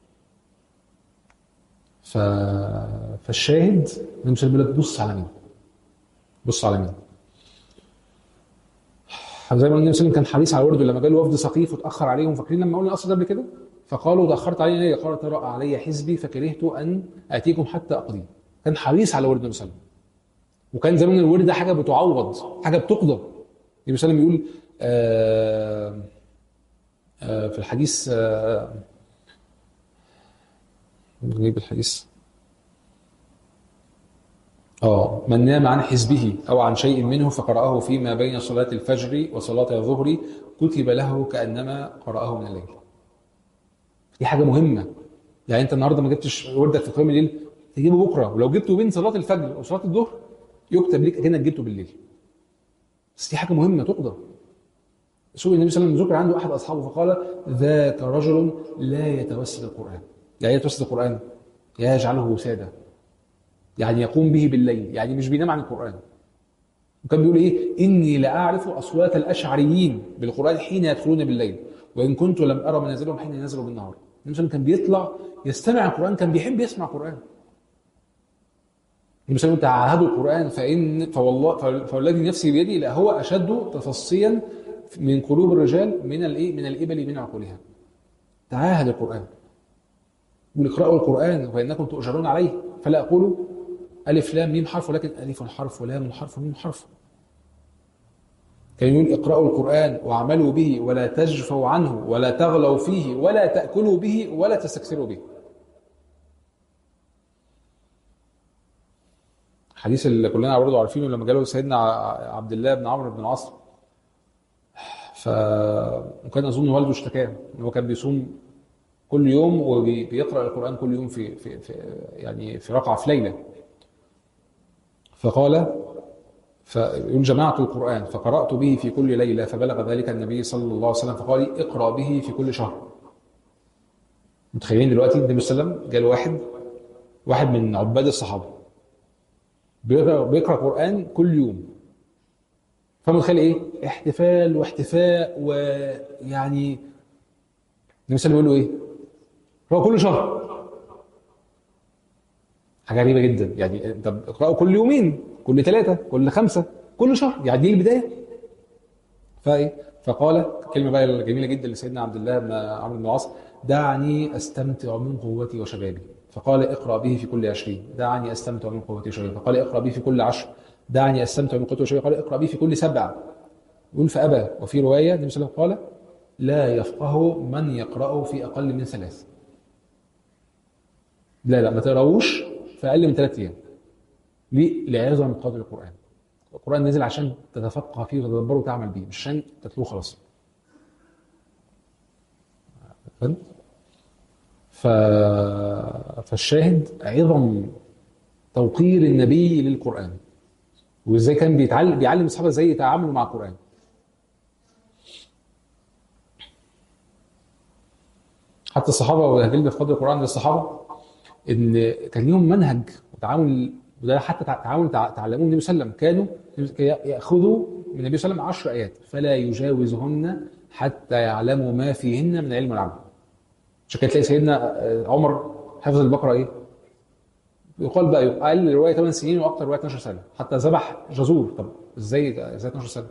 ف... فالشاهد النبي صلى الله عليه وسلم بص على مين بص على مين زي ما النبي صلى الله عليه وسلم كان حريص على ورده لما جاله وفد سقيف واتاخر عليهم فاكرين لما قلنا الاصل ده قبل كده فقالوا تاخرت علي ليه قال ترى علي حزبي فكرهت ان اتيكم حتى اقضي كان حريص على ورد النبي صلى الله عليه وسلم وكان زمان الورد ده حاجه بتعوض حاجه بتقضى النبي صلى الله عليه وسلم يقول آه آه في الحديث آه نجيب الحديث اه من نام عن حزبه او عن شيء منه فقرأه فيما بين صلاة الفجر وصلاة الظهر كتب له كأنما قرأه من الليل. دي حاجة مهمة. يعني انت النهارده ما جبتش وردك في قيام الليل تجيبه بكره ولو جبته بين صلاة الفجر وصلاة الظهر يكتب لك كأنك جبته بالليل. بس دي حاجة مهمة تقدر. سئل النبي صلى الله عليه وسلم ذكر عنده احد اصحابه فقال ذاك رجل لا يتوسل القرآن. يعني ايه يتوسل القرآن؟ يجعله وسادة. يعني يقوم به بالليل يعني مش بينام عن القرآن وكان بيقول ايه اني لاعرف اصوات الاشعريين بالقران حين يدخلون بالليل وان كنت لم ارى منازلهم حين ينزلوا بالنهار النبي صلى كان بيطلع يستمع القران كان بيحب يسمع القران النبي صلى الله عليه وسلم تعاهدوا القران فان فوالله فوالذي نفسي بيدي لهو اشد تفصيا من قلوب الرجال من الايه من الابل من عقولها تعاهد القران يقول اقرأوا القرآن فإنكم تؤجرون عليه فلا أقول ألف لام ميم حرف ولكن ألف حرف ولام حرف وميم حرف كان يقول اقرأوا القرآن واعملوا به ولا تجفوا عنه ولا تغلوا فيه ولا تأكلوا به ولا تستكثروا به الحديث اللي كلنا برضه عارفينه لما جاله سيدنا عبد الله بن عمرو بن العاص ف وكان اظن والده اشتكاه ان هو كان بيصوم كل يوم وبيقرا القران كل يوم في في, في يعني في ركعه في ليله فقال فيقول جمعت القران فقرات به في كل ليله فبلغ ذلك النبي صلى الله عليه وسلم فقال لي اقرا به في كل شهر متخيلين دلوقتي النبي صلى الله عليه وسلم جاء واحد واحد من عباد الصحابه بيقرا بيقرا قران كل يوم فمتخيل ايه احتفال واحتفاء ويعني النبي صلى الله عليه وسلم يقول له ايه؟ هو كل شهر حاجه غريبه جدا يعني طب اقرأوا كل يومين كل ثلاثه كل خمسه كل شهر يعني دي البدايه فايه فقال كلمه بقى الجميله جدا لسيدنا عبد الله بن عمرو بن العاص دعني استمتع من قوتي وشبابي فقال اقرا به في كل عشرين دعني استمتع من قوتي وشبابي فقال اقرا به في كل عشر دعني استمتع من قوتي وشبابي قال اقرا به في كل سبع يقول فابى وفي روايه النبي صلى الله عليه وسلم قال لا يفقه من يقرأه في أقل من ثلاث لا لا ما تقراوش في أقل من ثلاث أيام ليه؟ لعظم قدر القرآن القرآن نزل عشان تتفقه فيه وتدبره وتعمل بيه مش عشان تتلوه خلاص فهمت؟ ف... فالشاهد عظم توقير النبي للقرآن وازاي كان بيتعلم بيعلم الصحابه ازاي يتعاملوا مع القرآن حتى الصحابه وهدلنا في قدر القرآن للصحابه ان كان ليهم منهج وتعامل وده حتى تع- تعامل تع- تعلموه النبي صلى الله عليه وسلم كانوا ياخذوا من النبي صلى الله عليه وسلم 10 ايات فلا يجاوزهن حتى يعلموا ما فيهن من علم العمل عشان كده تلاقي سيدنا آه، عمر حفظ البقره ايه؟ يقال بقى اقل روايه 8 سنين واكثر روايه 12 سنه حتى ذبح جزور طب ازاي ازاي 12 سنه؟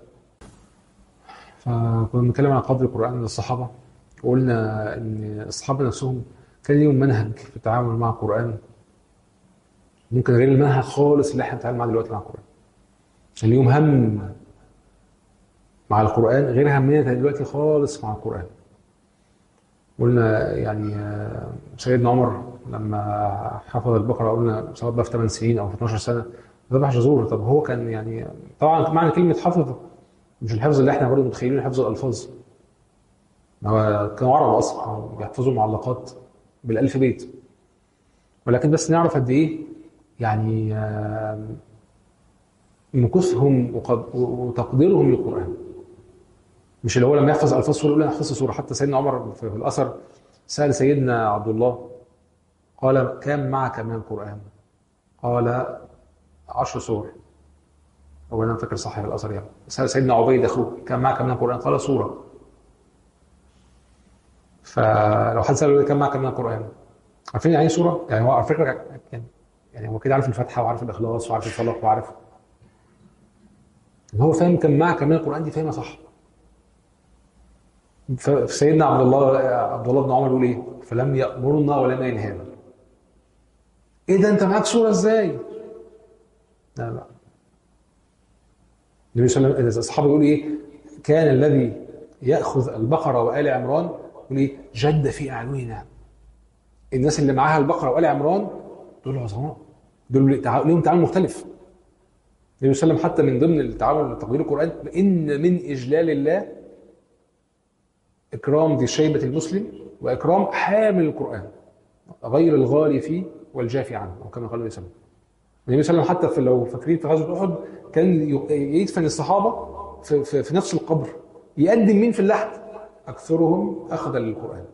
فكنا بنتكلم عن قدر القران للصحابه وقلنا ان الصحابه نفسهم كان ليهم منهج في التعامل مع القران ممكن غير المنهج خالص اللي احنا بنتعامل معاه دلوقتي مع القران كان ليهم هم مع القران غير همنا دلوقتي خالص مع القران قلنا يعني آه، سيدنا عمر لما حفظ البقره قلنا سواء بقى في 8 سنين او في 12 سنه ذبح جزور طب هو كان يعني طبعا معنى كلمه حفظ مش الحفظ اللي احنا برضه متخيلين حفظ الالفاظ ما هو كانوا عرب اصلا كانوا بيحفظوا معلقات بالالف بيت ولكن بس نعرف قد ايه يعني آه، مكثهم وقد- وتقديرهم للقران مش اللي هو لما يحفظ الفاظ سوره يقول انا حفظت سوره حتى سيدنا عمر في في الاثر سال سيدنا عبد الله قال كم معك من القران؟ قال عشر سور هو انا فاكر صح في الاثر يعني سال سيدنا عبيد اخوه كم معك من القران؟ قال سوره فلو حد ساله كم معك من القران؟ عارفين يعني ايه سوره؟ يعني هو على فكره يعني يعني هو كده عارف الفاتحه وعارف الاخلاص وعارف الفلق وعارف ان هو فاهم كم معك من القران دي فاهمها صح فسيدنا عبد الله عبد الله بن عمر يقول ايه؟ فلم يأمرنا ولم ينهانا. ايه ده انت معاك سوره ازاي؟ لا لا النبي صلى الله عليه وسلم اصحابه يقول ايه؟ كان الذي ياخذ البقره وال عمران يقول ايه؟ جد في اعيننا. الناس اللي معاها البقره وال عمران دول عظماء دول تع- لهم تعامل مختلف. النبي صلى الله عليه وسلم حتى من ضمن التعامل تقدير القران ان من اجلال الله إكرام ذي شيبة المسلم وإكرام حامل القرآن غير الغالي فيه والجافي عنه أو كما قال النبي صلى الله عليه وسلم النبي صلى الله عليه وسلم حتى في لو فاكرين في غزوة أحد كان ي- يدفن الصحابة في, في, في نفس القبر يقدم مين في اللحد أكثرهم أخذا للقرآن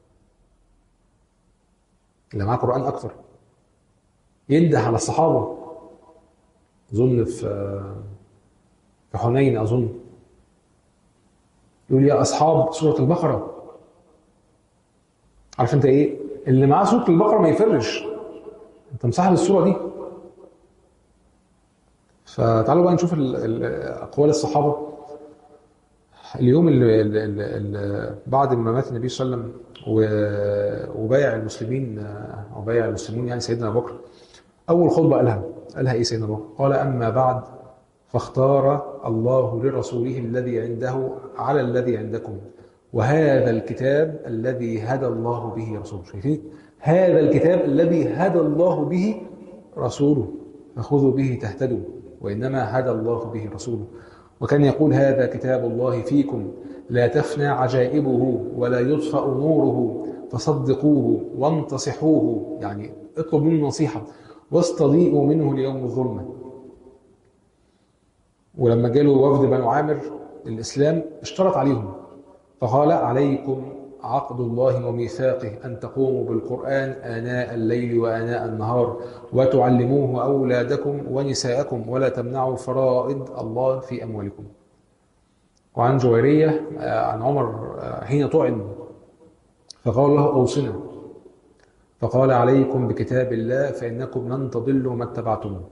اللي معاه قرآن أكثر ينده على الصحابة أظن في في حنين أظن يقول يا اصحاب سوره البقره عارف انت ايه اللي معاه سوره البقره ما يفرش انت مصاحب السوره دي فتعالوا بقى نشوف ال- ال- اقوال الصحابه اليوم اللي, اللي, اللي بعد ما مات النبي صلى الله عليه وسلم و- وبايع المسلمين او بايع المسلمون يعني سيدنا ابو بكر اول خطبه قالها قالها ايه سيدنا ابو بكر قال اما بعد فاختار الله لرسوله الذي عنده على الذي عندكم وهذا الكتاب الذي هدى الله به رسوله شايفين هذا الكتاب الذي هدى الله به رسوله فخذوا به تهتدوا وإنما هدى الله به رسوله وكان يقول هذا كتاب الله فيكم لا تفنى عجائبه ولا يطفأ نوره فصدقوه وانتصحوه يعني اطلب منه نصيحة واستضيئوا منه ليوم الظلمة ولما جاله وفد بنو عامر الإسلام اشترط عليهم فقال عليكم عقد الله وميثاقه أن تقوموا بالقرآن آناء الليل وآناء النهار وتعلموه أولادكم ونساءكم ولا تمنعوا فرائض الله في أموالكم وعن جويرية آه، عن عمر آه، حين طعن فقال له أوصنا فقال عليكم بكتاب الله فإنكم لن تضلوا ما اتبعتموه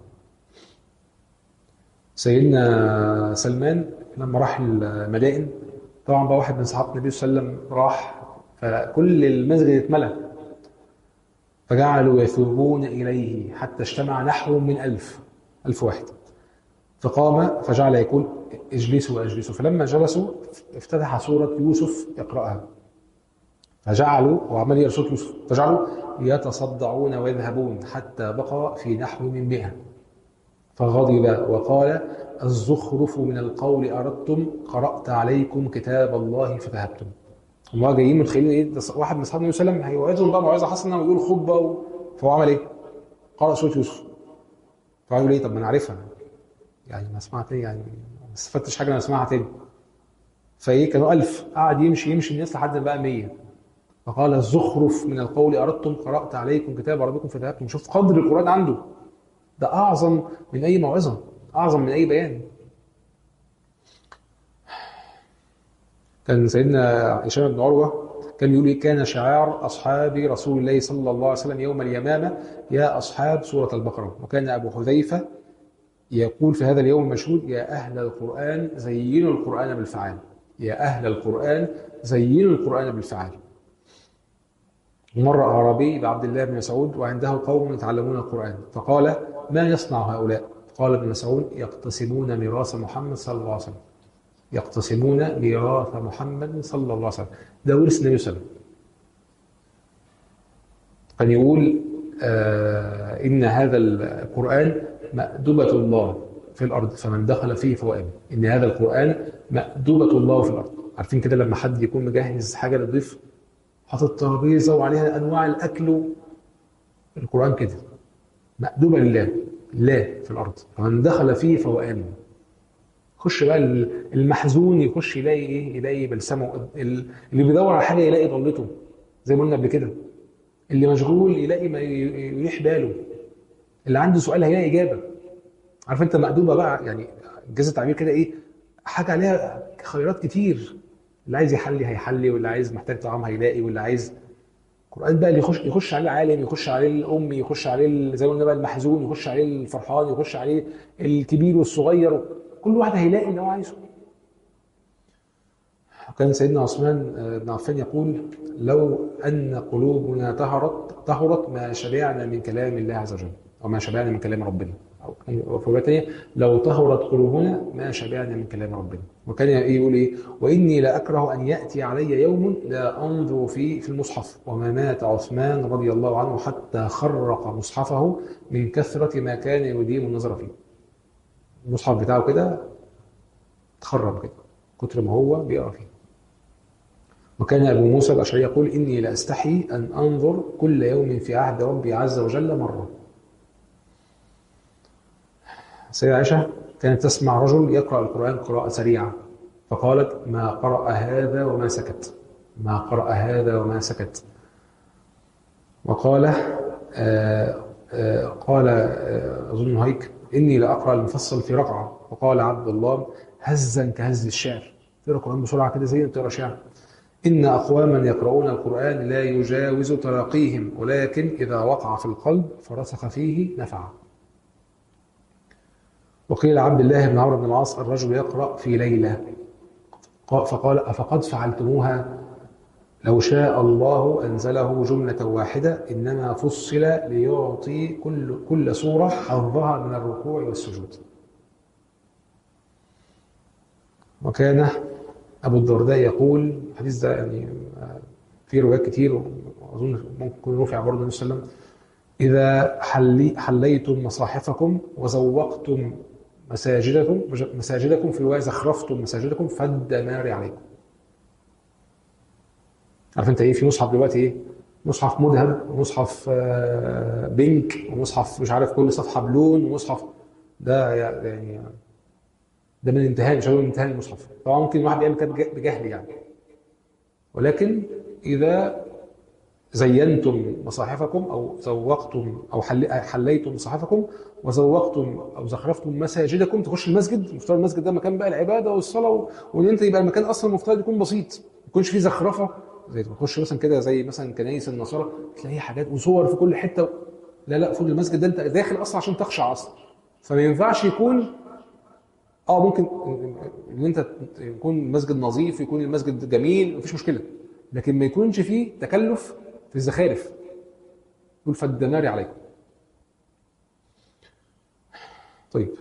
سيدنا سلمان لما راح المدائن طبعا بقى واحد من صحابه النبي صلى الله عليه وسلم راح فكل المسجد اتملى فجعلوا يثوبون إليه حتى اجتمع نحو من ألف ألف واحد فقام فجعل يقول اجلسوا اجلسوا فلما جلسوا افتتح سورة يوسف يقرأها فجعلوا وعمل يقرأ سورة يوسف فجعلوا يتصدعون ويذهبون حتى بقى في نحو من مئة فغضب وقال الزخرف من القول أردتم قرأت عليكم كتاب الله فذهبتم هم جايين متخيلين ايه ده واحد من اصحاب النبي صلى الله عليه وسلم هيوعظهم بقى موعظه حسنه ويقول خطبه و... فهو عمل ايه؟ قرأ سورة يوسف فقالوا ليه طب ما انا عارفها يعني ما سمعت ايه يعني ما استفدتش حاجه انا اسمعها تاني فايه كانوا ألف قعد يمشي يمشي الناس لحد ما بقى 100 فقال الزخرف من القول أردتم قرأت عليكم كتاب ربكم فذهبتم شوف قدر القرآن عنده ده أعظم من أي موعظة أعظم من أي بيان كان سيدنا هشام بن عروة كان يقول إيه؟ كان شعار أصحاب رسول الله صلى الله عليه وسلم يوم اليمامة يا أصحاب سورة البقرة وكان أبو حذيفة يقول في هذا اليوم المشهود يا أهل القرآن زينوا القرآن بالفعال يا أهل القرآن زينوا القرآن بالفعال مر أعرابي بعبد الله بن مسعود وعنده قوم يتعلمون القرآن فقال ما يصنع هؤلاء قال ابن مسعود يقتسمون ميراث محمد صلى الله عليه وسلم يقتسمون ميراث محمد صلى الله عليه وسلم ده ورث النبي صلى الله عليه وسلم كان يقول آه إن هذا القرآن مأدبة الله في الأرض فمن دخل فيه فهو آمن إن هذا القرآن مأدبة الله في الأرض عارفين كده لما حد يكون مجهز حاجة للضيف حاطط ترابيزة وعليها أنواع الأكل القرآن كده مأدبة لله الله في الأرض فمن دخل فيه فهو آمن يخش بقى المحزون يخش يلاقي ايه يلاقي بلسمه اللي بيدور على حاجه يلاقي ضلته زي ما قلنا قبل كده اللي مشغول يلاقي ما يريح باله اللي عنده سؤال هيلاقي اجابه عارف انت مقدومه بقى يعني جاز التعبير كده ايه حاجه عليها خيارات كتير اللي عايز يحلي هيحلي واللي عايز محتاج طعام هيلاقي واللي عايز القران بقى اللي يخش يخش عليه العالم يخش عليه الام يخش عليه زي ما قلنا بقى المحزون يخش عليه الفرحان يخش عليه الكبير والصغير كل واحد هيلاقي اللي هو عايزه وكان سيدنا عثمان بن عفان يقول لو ان قلوبنا طهرت طهرت ما شبعنا من كلام الله عز وجل او ما شبعنا من كلام ربنا او في ثانيه لو طهرت قلوبنا ما شبعنا من كلام ربنا وكان يقول ايه واني لاكره ان ياتي علي يوم لا انظر فيه في المصحف وما مات عثمان رضي الله عنه حتى خرق مصحفه من كثره ما كان يديم النظر فيه المصحف بتاعه كده اتخرب كده كتر ما هو بيقرا فيه وكان ابو موسى الاشعري يقول اني لاستحي ان انظر كل يوم في عهد ربي عز وجل مره سيدة عائشة كانت تسمع رجل يقرأ القرآن قراءة سريعة فقالت ما قرأ هذا وما سكت ما قرأ هذا وما سكت وقال آآ آآ قال أظن هيك إني لأقرأ المفصل في ركعة وقال عبد الله هزا كهز الشعر تقرأ القرآن بسرعة كده زي تقرأ شعر إن أقواما يقرؤون القرآن لا يجاوز تراقيهم ولكن إذا وقع في القلب فرسخ فيه نفع وقيل عبد الله بن عمرو بن العاص الرجل يقرأ في ليلة فقال أفقد فعلتموها لو شاء الله أنزله جملة واحدة إنما فصل ليعطي كل كل سورة حظها من الركوع والسجود وكان أبو الدرداء يقول الحديث ده يعني في روايات كتير وأظن ممكن يكون رفع برضه النبي صلى الله عليه وسلم إذا حلي حليتم مصاحفكم وزوقتم مساجدكم مساجدكم في رواية زخرفتم مساجدكم فالدمار عليكم عارف انت ايه في مصحف دلوقتي ايه مصحف مذهب ومصحف بينك ومصحف مش عارف كل صفحه بلون ومصحف ده يعني ده من انتهاء مش هقول انتهاء المصحف طبعا ممكن الواحد بيعمل كده بجهل يعني ولكن اذا زينتم مصاحفكم او زوقتم او حليتم مصاحفكم وزوقتم او زخرفتم مساجدكم تخش المسجد المفترض المسجد ده مكان بقى العباده والصلاه وان انت يبقى المكان اصلا المفترض يكون بسيط ما يكونش فيه زخرفه زي تخش مثلا كده زي مثلا كنايس النصارى تلاقي حاجات وصور في كل حته لا لا المفروض المسجد ده انت داخل اصلا عشان تخشع اصلا فما ينفعش يكون اه ممكن ان انت يكون المسجد نظيف يكون المسجد جميل مفيش مشكله لكن ما يكونش فيه تكلف في الزخارف يقول فالدمار عليكم طيب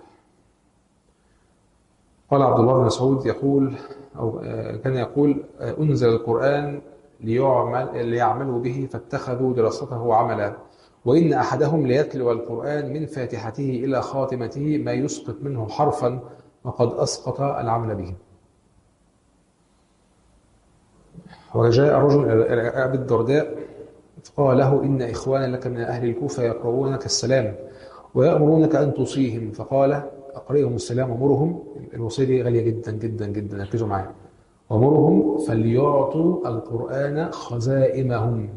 قال عبد الله بن مسعود يقول أو آه، كان يقول آه، أنزل القرآن ليعمل ليعملوا به فاتخذوا دراسته عملا وإن أحدهم ليتلو القرآن من فاتحته إلى خاتمته ما يسقط منه حرفا وقد أسقط العمل به وجاء رجل إلى أبي الدرداء فقال له إن إخوانا لك من أهل الكوفة يقرؤونك السلام ويأمرونك أن توصيهم فقال أقرئهم السلام ومرهم الوصية دي غالية جدا جدا جدا ركزوا معايا ومرهم فليعطوا القرآن خزائمهم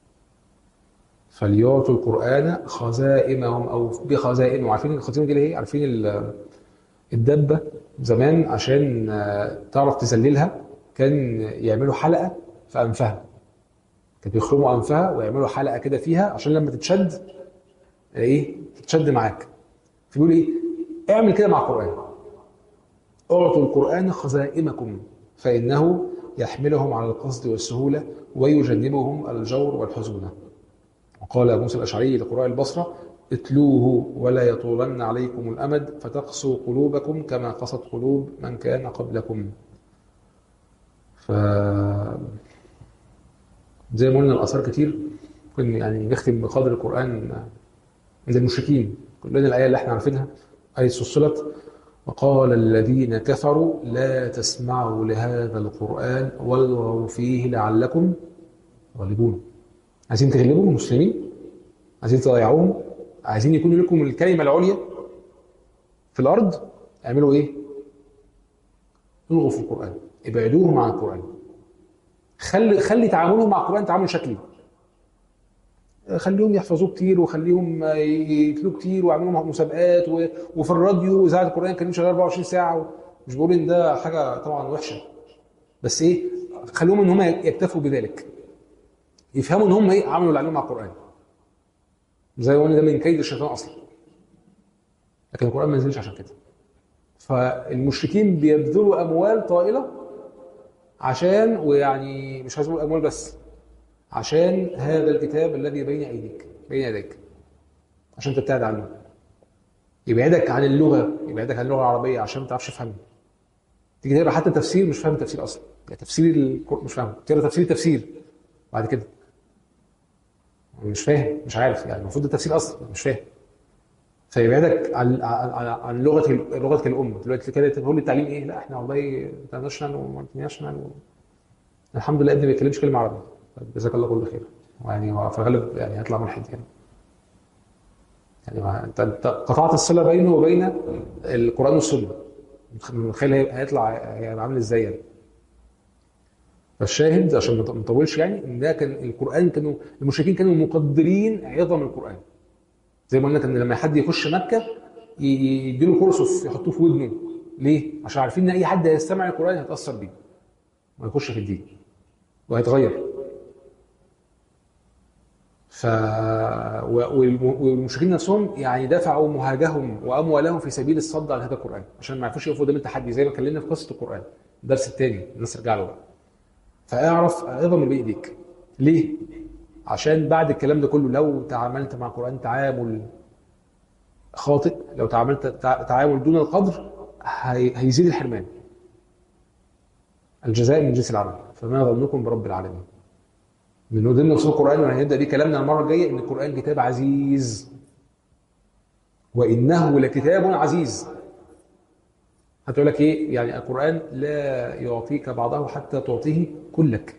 فليعطوا القرآن خزائمهم أو بخزائنهم عارفين الخزائم دي ايه؟ عارفين ال- الدبة زمان عشان آه، تعرف تذللها كان يعملوا حلقة في أنفها كانوا بيخرموا أنفها ويعملوا حلقة كده فيها عشان لما تتشد ايه تتشد معاك فبيقول ايه اعمل كده مع القرآن اعطوا القرآن خزائمكم فإنه يحملهم على القصد والسهولة ويجنبهم الجور والحزونة وقال أبو موسى الأشعري لقراء البصرة اتلوه ولا يطولن عليكم الأمد فتقسو قلوبكم كما قست قلوب من كان قبلكم ف زي ما قلنا الآثار كتير ممكن يعني نختم بقدر القرآن عند المشركين كلنا الآية اللي احنا عارفينها آية سلسلت وقال الذين كفروا لا تسمعوا لهذا القرآن والغوا فيه لعلكم تغلبون عايزين تغلبوا المسلمين عايزين تضيعوهم عايزين يكون لكم الكلمة العليا في الأرض اعملوا إيه؟ الغوا في القرآن ابعدوهم عن القرآن خلي خلي تعاملهم مع القرآن تعامل شكلي خليهم يحفظوه كتير وخليهم يتلوه كتير واعملوا معاهم مسابقات و- وفي الراديو اذاعه القران كان شغال 24 ساعه مش بقول ان ده حاجه طبعا وحشه بس ايه خليهم ان هم يكتفوا بذلك يفهموا ان هم ايه عملوا اللي عليهم مع القران زي ما قلنا ده من كيد الشيطان اصلا لكن القران ما نزلش عشان كده فالمشركين بيبذلوا اموال طائله عشان ويعني مش عايز اقول اموال بس عشان هذا الكتاب الذي بين ايديك بين يديك عشان تبتعد عنه يبعدك عن اللغه يبعدك عن اللغه العربيه عشان ما تعرفش تفهمه تيجي تقرا حتى تفسير مش فاهم التفسير اصلا يعني تفسير القرآن مش فاهمه تقرا تفسير التفسير بعد كده مش فاهم مش عارف يعني المفروض ده تفسير اصلا مش فاهم فيبعدك عن عن عن لغه لغتك الام دلوقتي كده تقول لي التعليم ايه لا احنا والله انترناشونال ومالتي ناشونال الحمد لله ابني ما بيتكلمش كلمه عربي طيب جزاك الله كل خير يعني هو في الغالب يعني هيطلع ملحد يعني يعني ما انت انت قطعت الصله بينه وبين القران والسنه متخيل هي- هيطلع هيبقى عامل ازاي يعني فالشاهد عشان ما نطولش يعني ان ده كان القران كانوا المشركين كانوا مقدرين عظم القران زي ما قلنا كان لما حد يخش مكه ي- يديله كرسف يحطوه في ودنه ليه؟ عشان عارفين ان اي حد هيستمع القران هيتاثر بيه وهيخش في الدين وهيتغير ف و- والم- والمشركين نفسهم يعني دفعوا مهاجهم واموالهم في سبيل الصد عن هذا القران عشان ما يعرفوش يقفوا قدام التحدي زي ما اتكلمنا في قصه القران الدرس الثاني الناس رجع له بقى فاعرف عظم اللي بايديك ليه؟ عشان بعد الكلام ده كله لو تعاملت مع القران تعامل خاطئ لو تعاملت تع- تعامل دون القدر هي- هيزيد الحرمان الجزاء من جنس العمل فما ظنكم برب العالمين من ضمن اصول القران وهنبدا بيه كلامنا المره الجايه ان القران كتاب عزيز وانه لكتاب عزيز هتقول لك ايه يعني القران لا يعطيك بعضه حتى تعطيه كلك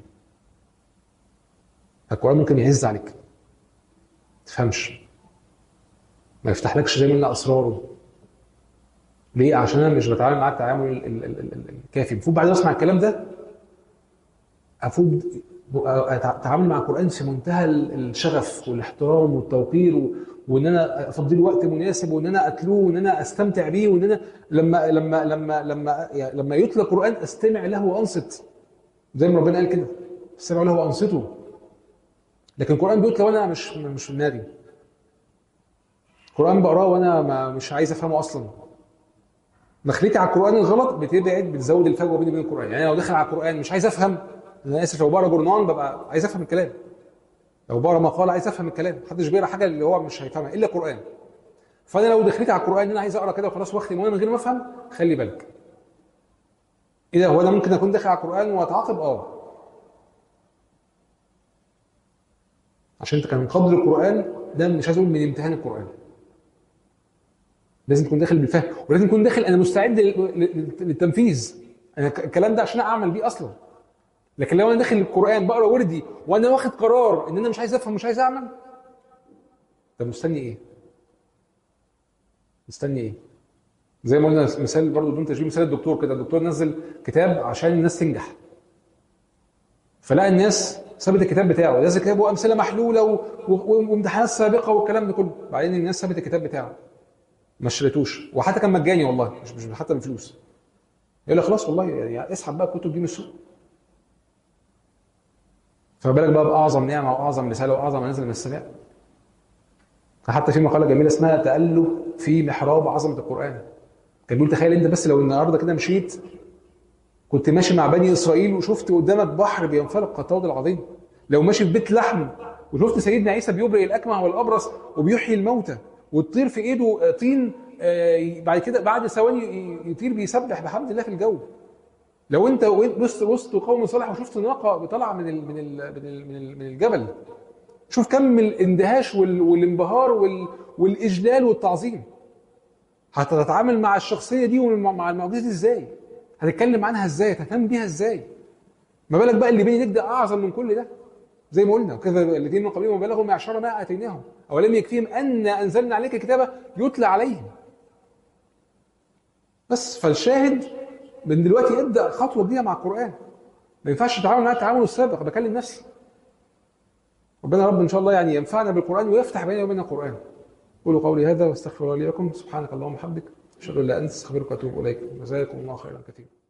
القران ممكن يعز عليك ما تفهمش ما يفتحلكش زي ما قلنا اسراره ليه عشان انا مش بتعامل معاك التعامل ال- ال- ال- ال- الكافي المفروض بعد ما اسمع الكلام ده المفروض اتعامل مع القران في منتهى ال- الشغف والاحترام والتوقير و... وان انا افضي له وقت مناسب وان انا اتلوه وان انا استمتع بيه وان انا لما لما لما لما يعني لما يتلى القران استمع له وانصت زي ما ربنا قال كده استمعوا له وانصتوا لكن القران بيقول لو انا مش مش في دماغي القران بقراه وانا ما مش عايز افهمه اصلا دخلتي على القران الغلط بتبعد بتزود الفجوه بيني وبين القران يعني لو داخل على القران مش عايز افهم انا اسف لو بقرا جورنان ببقى عايز افهم الكلام لو بقرا مقال عايز افهم الكلام محدش بيقرا حاجه اللي هو مش هيفهمها الا القران فانا لو دخلت على القران ان انا عايز اقرا كده وخلاص واختم وانا من غير ما افهم خلي بالك ايه ده هو انا ممكن اكون داخل على القران واتعاقب اه عشان انت كان قدر القران ده مش عايز اقول من امتحان القران لازم تكون داخل بالفهم ولازم تكون داخل انا مستعد للتنفيذ انا الكلام ده عشان اعمل بيه اصلا لكن لو انا داخل القران بقرا وردي وانا واخد قرار ان انا مش عايز افهم مش عايز اعمل طب مستني ايه؟ مستني ايه؟ زي ما قلنا مثال برضه بدون تشبيه مثال الدكتور كده الدكتور نزل كتاب عشان الناس تنجح فلقى الناس سابت الكتاب بتاعه نزل كتاب وامثله محلوله و... و... وامتحانات سابقه والكلام ده كله بعدين الناس سابت الكتاب بتاعه ما اشتريتوش وحتى كان مجاني والله مش مش حتى بفلوس يقول لك خلاص والله يعني اسحب بقى الكتب دي من السوق فما بالك بقى باعظم نعمه واعظم رساله واعظم نزل من السماء حتى في مقاله جميله اسمها تألف في محراب عظمه القران كان بيقول تخيل انت بس لو النهارده كده مشيت كنت ماشي مع بني اسرائيل وشفت قدامك بحر بينفلق كالطود العظيم لو ماشي في بيت لحم وشفت سيدنا عيسى بيبرئ الاكمه والابرص وبيحيي الموتى وتطير في ايده طين بعد كده بعد ثواني يطير بيسبح بحمد الله في الجو لو انت وسط وسط قوم صالح وشفت ناقه طالعه من ال من ال من ال من, ال من الجبل شوف كم الاندهاش والانبهار والاجلال والتعظيم هتتعامل مع الشخصيه دي ومع المعجزه دي ازاي هتتكلم عنها ازاي هتهتم بيها ازاي ما بالك بقى اللي بين ايديك ده اعظم من كل ده زي ما قلنا وكذا الذين من قبلهم بلغوا معشر ما اتيناهم اولم يكفيهم ان انزلنا عليك كتابا يتلى عليهم بس فالشاهد من دلوقتي ابدا خطوه جديده مع القران ما ينفعش تتعامل معاه التعامل السابق بكلم نفسي ربنا رب ان شاء الله يعني ينفعنا بالقران ويفتح بيننا وبين القران قولوا قولي هذا واستغفر الله لي ولكم سبحانك اللهم وبحمدك اشهد ان لا اله الا انت استغفرك واتوب اليك جزاكم الله خيرا كثيرا